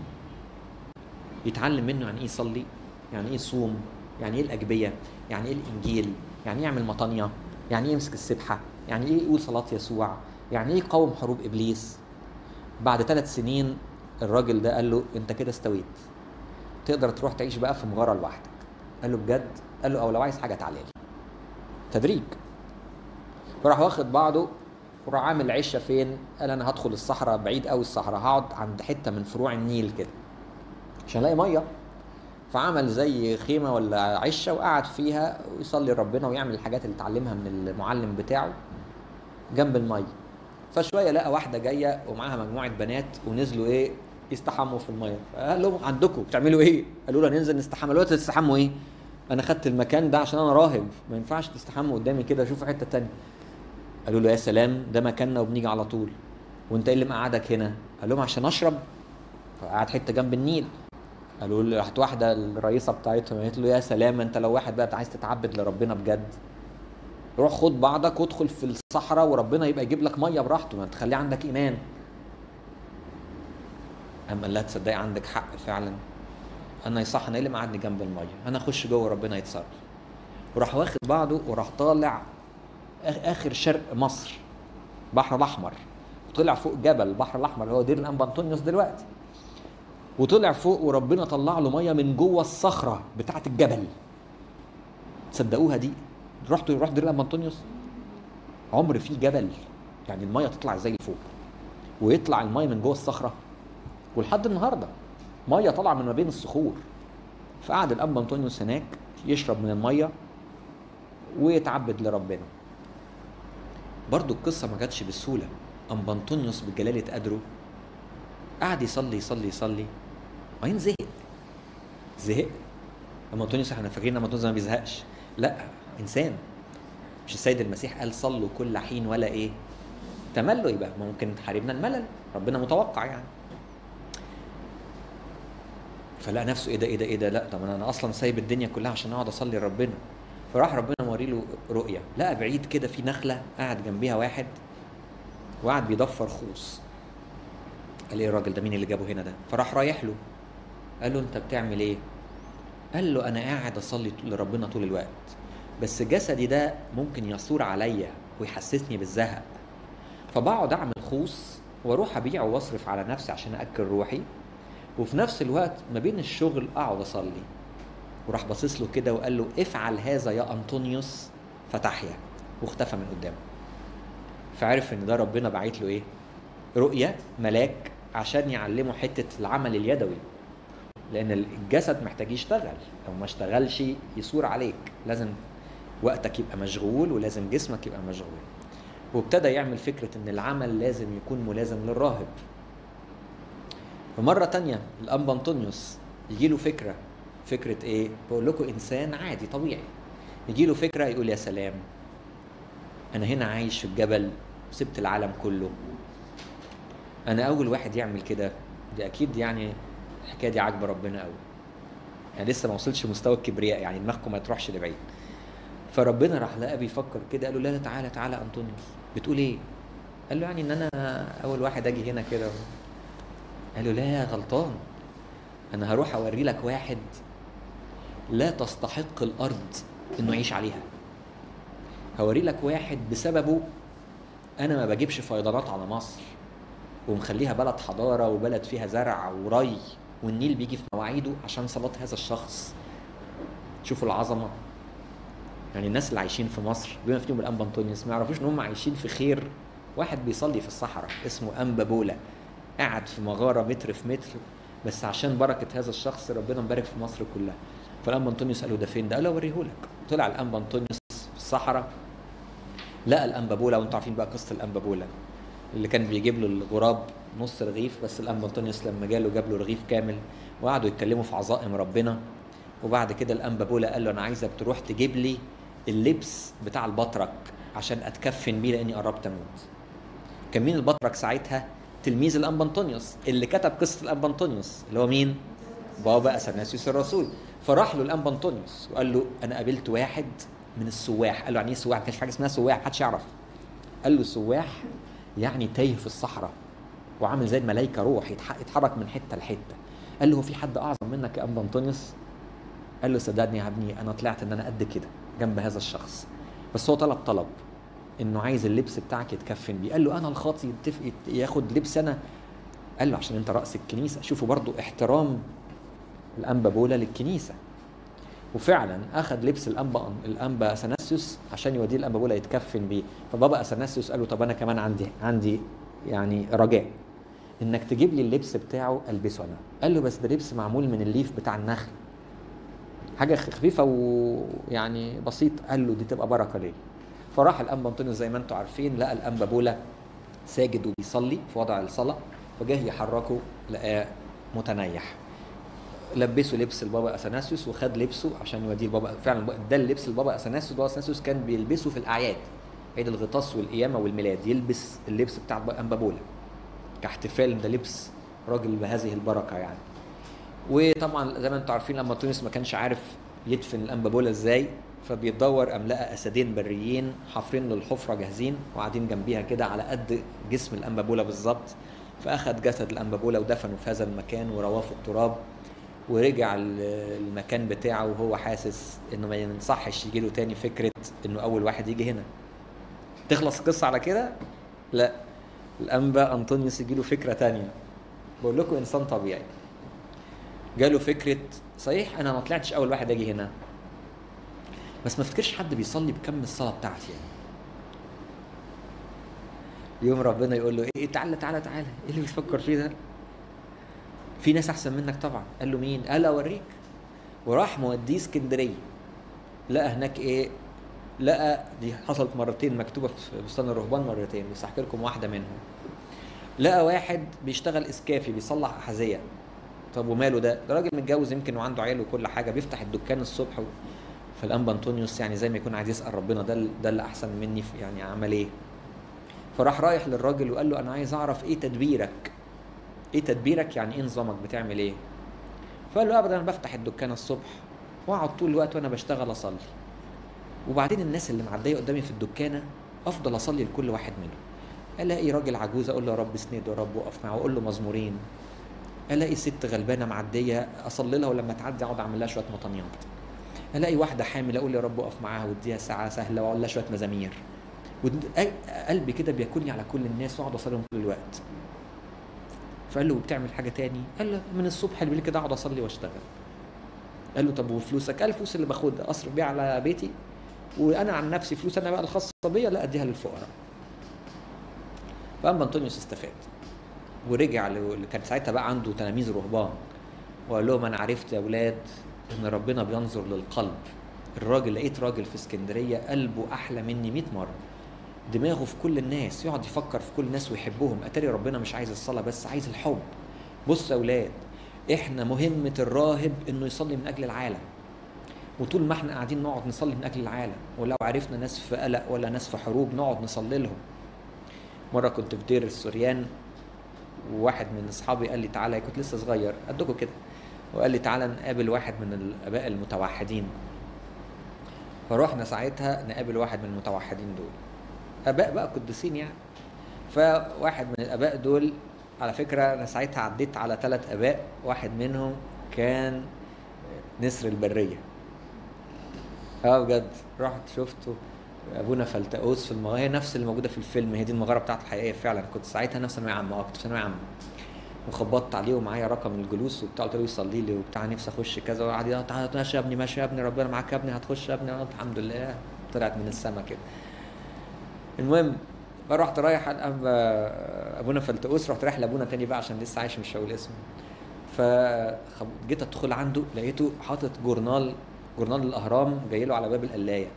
يتعلم منه يعني ايه يصلي يعني ايه يصوم يعني ايه الاجبيه يعني ايه الانجيل يعني ايه يعمل مطانيه يعني ايه يمسك السبحه يعني ايه يقول صلاه يسوع يعني ايه يقاوم حروب ابليس بعد ثلاث سنين الراجل ده قال له انت كده استويت تقدر تروح تعيش بقى في مغاره لوحدك قال له بجد قال له او لو عايز حاجه تعالى لي تدريج فراح واخد بعضه وراح عامل عشه فين قال انا هدخل الصحراء بعيد قوي الصحراء هقعد عند حته من فروع النيل كده عشان الاقي ميه فعمل زي خيمه ولا عشه وقعد فيها ويصلي ربنا ويعمل الحاجات اللي اتعلمها من المعلم بتاعه جنب الميه فشويه لقى واحده جايه ومعاها مجموعه بنات ونزلوا ايه يستحموا في الميه فقال لهم عندكم بتعملوا ايه؟ قالوا له ننزل نستحمى قالوا له تستحموا ايه؟ انا خدت المكان ده عشان انا راهب ما ينفعش تستحموا قدامي كده شوفوا حته تانية قالوا له يا سلام ده مكاننا وبنيجي على طول وانت ايه اللي مقعدك هنا؟ قال لهم عشان اشرب فقعد حته جنب النيل قالوا له راحت واحده الرئيسه بتاعتهم قالت له يا سلام انت لو واحد بقى عايز تتعبد لربنا بجد روح خد بعضك وادخل في الصحراء وربنا يبقى يجيب لك ميه براحته ما تخليه عندك ايمان قام قال لها تصدقي عندك حق فعلا انا يصح انا ايه اللي مقعدني جنب الميه انا اخش جوه ربنا يتصرف وراح واخد بعضه وراح طالع آخ- اخر شرق مصر البحر الاحمر وطلع فوق جبل البحر الاحمر هو دير الانبا انطونيوس دلوقتي وطلع فوق وربنا طلع له ميه من جوه الصخره بتاعه الجبل تصدقوها دي رحتوا رحت دير الانبا انطونيوس عمر في جبل يعني الميه تطلع زي فوق ويطلع الميه من جوه الصخره ولحد النهارده ميه طالعه من ما بين الصخور فقعد الانبا انطونيوس هناك يشرب من الميه ويتعبد لربنا برضو القصه ما جاتش بسهوله انبا انطونيوس بجلاله قدره قعد يصلي يصلي يصلي وبعدين زهق زهق اما انطونيوس احنا فاكرين اما انطونيوس ما بيزهقش لا انسان مش السيد المسيح قال صلوا كل حين ولا ايه تملوا يبقى ممكن تحاربنا الملل ربنا متوقع يعني فلقى نفسه ايه ده ايه ده ايه ده لا طب انا أنا اصلا سايب الدنيا كلها عشان اقعد اصلي لربنا فراح ربنا موري له رؤيه لقى بعيد كده في نخله قاعد جنبيها واحد وقعد بيضفر خوص قال ايه الراجل ده مين اللي جابه هنا ده فراح رايح له قال له انت بتعمل ايه قال له انا قاعد اصلي لربنا طول الوقت بس جسدي ده ممكن يثور عليا ويحسسني بالزهق فبقعد اعمل خوص واروح ابيعه واصرف على نفسي عشان اكل روحي وفي نفس الوقت ما بين الشغل اقعد اصلي وراح باصص له كده وقال له افعل هذا يا انطونيوس فتحيا واختفى من قدامه فعرف ان ده ربنا باعت له ايه رؤيه ملاك عشان يعلمه حته العمل اليدوي لان الجسد محتاج يشتغل لو ما اشتغلش يثور عليك لازم وقتك يبقى مشغول ولازم جسمك يبقى مشغول وابتدى يعمل فكرة ان العمل لازم يكون ملازم للراهب فمرة تانية الأنبا أنطونيوس يجي له فكرة فكرة إيه؟ بقول لكم إنسان عادي طبيعي يجي له فكرة يقول يا سلام أنا هنا عايش في الجبل وسبت العالم كله أنا أول واحد يعمل كده دي أكيد يعني الحكاية دي عاجبة ربنا قوي يعني لسه ما وصلش مستوى الكبرياء يعني دماغكم ما تروحش لبعيد فربنا راح لقى بيفكر كده قال له لا لا تعالى تعالى انطونيوس بتقول ايه قال له يعني ان انا اول واحد اجي هنا كده قال له لا غلطان انا هروح اوري لك واحد لا تستحق الارض انه يعيش عليها هوري لك واحد بسببه انا ما بجيبش فيضانات على مصر ومخليها بلد حضاره وبلد فيها زرع وري والنيل بيجي في مواعيده عشان صلاه هذا الشخص شوفوا العظمه يعني الناس اللي عايشين في مصر بما فيهم الانبا انطونيوس ما يعرفوش ان هم عايشين في خير واحد بيصلي في الصحراء اسمه انبا بولا قاعد في مغاره متر في متر بس عشان بركه هذا الشخص ربنا مبارك في مصر كلها فالانبا انطونيوس قال له ده فين ده قال له اوريهولك طلع الانبا انطونيوس في الصحراء لقى الانبا بولا وانتوا عارفين بقى قصه الانبا بولا اللي كان بيجيب له الغراب نص رغيف بس الانبا انطونيوس لما جاله جاب له رغيف كامل وقعدوا يتكلموا في عظائم ربنا وبعد كده الانبا بولا قال له انا عايزك تروح تجيب لي اللبس بتاع البطرك عشان اتكفن بيه لاني قربت اموت كان مين البطرك ساعتها تلميذ الانبا انطونيوس اللي كتب قصه الانبا انطونيوس اللي هو مين بابا اثناسيوس الرسول فراح له الانبا انطونيوس وقال له انا قابلت واحد من السواح قال له يعني ايه سواح ما كانش في حاجه اسمها سواح محدش يعرف قال له سواح يعني تايه في الصحراء وعامل زي الملائكه روح يتح- يتحرك من حته لحته قال له هو في حد اعظم منك يا انبا انطونيوس قال له صدقني يا ابني انا طلعت ان انا قد كده جنب هذا الشخص بس هو طلب طلب انه عايز اللبس بتاعك يتكفن بيه قال له انا الخاطي يتفق يت- ياخد لبس انا قال له عشان انت راس الكنيسه شوفوا برضو احترام الانبا بولا للكنيسه وفعلا اخذ لبس الانبا الانبا اثناسيوس عشان يوديه الانبا بولا يتكفن بيه فبابا اثناسيوس قال له طب انا كمان عندي عندي يعني رجاء انك تجيب لي اللبس بتاعه البسه انا قال له بس ده لبس معمول من الليف بتاع النخل حاجه خفيفه ويعني بسيط قال له دي تبقى بركه ليه فراح الانبا انطونيوس زي ما انتم عارفين لقى الانبا بولا ساجد وبيصلي في وضع الصلاه فجاه يحركه لقاه متنيح لبسه لبس البابا اثناسيوس وخد لبسه عشان يوديه البابا فعلا ده اللبس البابا اثناسيوس البابا اثناسيوس كان بيلبسه في الاعياد عيد الغطاس والقيامه والميلاد يلبس اللبس بتاع انبا بولا كاحتفال ده لبس راجل بهذه البركه يعني وطبعا زي ما انتم عارفين لما تونس ما كانش عارف يدفن الانبا بولا ازاي فبيدور قام لقى اسدين بريين حافرين للحفره جاهزين وقاعدين جنبيها كده على قد جسم الانبا بولا بالظبط فاخذ جسد الانبا بولا ودفنه في هذا المكان ورواه في التراب ورجع ال- المكان بتاعه وهو حاسس انه ما ينصحش يجي له تاني فكره انه اول واحد يجي هنا تخلص القصه على كده لا الانبا انطونيوس يجي له فكره تانية بقول لكم انسان طبيعي جاله فكره صحيح انا ما طلعتش اول واحد اجي هنا بس ما افتكرش حد بيصلي بكم الصلاه بتاعتي يعني يوم ربنا يقول له ايه تعالى تعالى تعالى ايه اللي بتفكر فيه ده في ناس احسن منك طبعا قال له مين قال اوريك وراح موديه اسكندريه لقى هناك ايه لقى دي حصلت مرتين مكتوبه في بستان الرهبان مرتين بس احكي لكم واحده منهم لقى واحد بيشتغل اسكافي بيصلح احذيه طب وماله ده ده راجل متجوز يمكن وعنده عيال وكل حاجه بيفتح الدكان الصبح و... فالانبا انطونيوس يعني زي ما يكون عايز يسال ربنا ده ال- ده اللي احسن مني في يعني عمل ايه فراح رايح للراجل وقال له انا عايز اعرف ايه تدبيرك ايه تدبيرك يعني ايه نظامك بتعمل ايه فقال له ابدا انا بفتح الدكان الصبح واقعد طول الوقت وانا بشتغل اصلي وبعدين الناس اللي معديه قدامي في الدكانه افضل اصلي لكل واحد منهم الاقي راجل عجوز اقول له يا رب اسنده يا رب وقف معاه واقول له مزمورين الاقي ست غلبانه معديه اصلي لها ولما تعدي اقعد اعمل لها شويه مطنيات الاقي واحده حامل اقول يا رب اقف معاها واديها ساعه سهله واقول لها شويه مزامير ود- أي- قلبي كده بياكلني على كل الناس واقعد اصلي لهم طول الوقت فقال له بتعمل حاجه تاني قال له من الصبح اللي كده اقعد اصلي واشتغل قال له طب وفلوسك قال الفلوس اللي باخدها اصرف بيها على بيتي وانا عن نفسي فلوس انا بقى الخاصه بيا لا اديها للفقراء فاما انطونيوس استفاد ورجع ل- كان ساعتها بقى عنده تلاميذ رهبان وقال لهم انا عرفت يا اولاد ان ربنا بينظر للقلب الراجل لقيت راجل في اسكندريه قلبه احلى مني 100 مره دماغه في كل الناس يقعد يفكر في كل الناس ويحبهم اتاري ربنا مش عايز الصلاه بس عايز الحب بص يا اولاد احنا مهمه الراهب انه يصلي من اجل العالم وطول ما احنا قاعدين نقعد نصلي من اجل العالم ولو عرفنا ناس في قلق ولا ناس في حروب نقعد نصلي لهم مره كنت في دير السوريان وواحد من اصحابي قال لي تعالى كنت لسه صغير قدكم كده وقال لي تعالى نقابل واحد من الاباء المتوحدين فروحنا ساعتها نقابل واحد من المتوحدين دول اباء بقى قديسين يعني فواحد من الاباء دول على فكره انا ساعتها عديت على ثلاث اباء واحد منهم كان نسر البريه اه بجد رحت شفته ابونا فلتقوس في المغاره هي نفس اللي موجوده في الفيلم هي دي المغاره بتاعته الحقيقيه فعلا كنت ساعتها انا في ثانويه عامه اه كنت في ثانويه عامه وخبطت عليه ومعايا رقم الجلوس وبتاع قلت له يصلي لي وبتاع نفسي اخش كذا وقعد يقول تعالى ماشي يا ابني ماشي يا ابني ربنا معاك يا ابني هتخش يا ابني آه، الحمد لله طلعت من السما كده المهم فرحت رايح على أب- ابونا فلتقوس رحت رايح لابونا تاني بقى عشان لسه عايش مش هقول اسمه فجيت ادخل عنده لقيته حاطط جورنال جورنال الاهرام جاي له على باب القلايه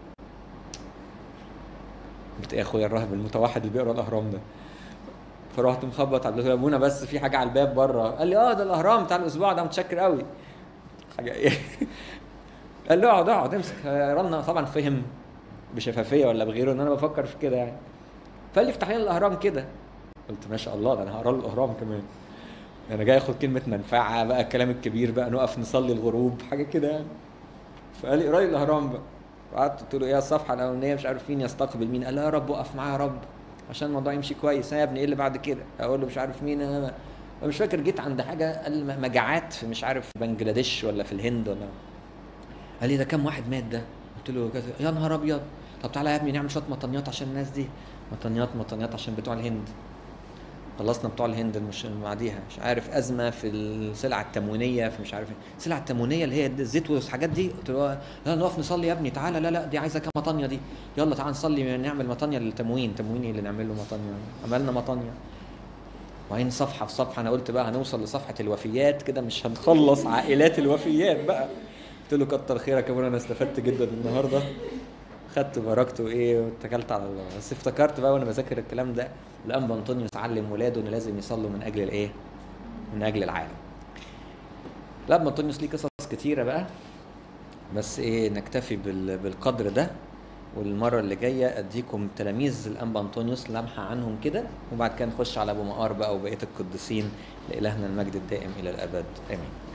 قلت ايه يا اخويا الراهب المتوحد اللي بيقرا الاهرام ده فرحت مخبط على يا ابونا بس في حاجه على الباب بره قال لي اه ده الاهرام بتاع الاسبوع ده متشكر قوي حاجه ايه قال له اقعد اقعد امسك رنا طبعا فهم بشفافيه ولا بغيره ان انا بفكر في كده يعني فقال لي افتح لنا الاهرام كده قلت ما شاء الله ده انا هقرا له الاهرام كمان انا جاي اخد كلمه منفعه بقى الكلام الكبير بقى نقف نصلي الغروب حاجه كده يعني فقال لي اقرا لي الاهرام بقى قعدت قلت له ايه الصفحه الاولانيه مش عارف مين يستقبل مين قال لا يا رب وقف معايا يا رب عشان الموضوع يمشي كويس ها يا ابني ايه اللي بعد كده اقول له مش عارف مين انا مش فاكر جيت عند حاجه قال م- مجاعات في مش عارف في بنجلاديش ولا في الهند ولا قال لي ده كام واحد مات ده قلت له كذا يا نهار ابيض طب تعالى يا ابني نعمل شويه مطنيات عشان الناس دي مطنيات مطنيات عشان بتوع الهند خلصنا بتوع الهند مش اللي بعديها مش عارف ازمه في السلع التموينيه في مش عارف ايه السلع التموينيه اللي هي الزيت والحاجات دي قلت له لا نقف نصلي يا ابني تعالى لا لا دي عايزه كام مطانيه دي يلا تعالى نصلي نعمل مطانيه للتموين تموين إيه اللي نعمل له مطانيه عملنا مطانيه وبعدين صفحه في صفحه انا قلت بقى هنوصل لصفحه الوفيات كده مش هنخلص عائلات الوفيات بقى قلت له كتر خيرك يا ابونا انا استفدت جدا النهارده خدت بركته ايه واتكلت على الله بس افتكرت بقى وانا بذاكر الكلام ده الانبا انطونيوس علم ولاده ان لازم يصلوا من اجل الايه؟ من اجل العالم. الانبا انطونيوس ليه قصص كتيره بقى بس ايه نكتفي بال- بالقدر ده والمره اللي جايه اديكم تلاميذ الانبا انطونيوس لمحه عنهم كده وبعد كده نخش على ابو مقار بقى وبقيه القديسين لالهنا المجد الدائم الى الابد امين.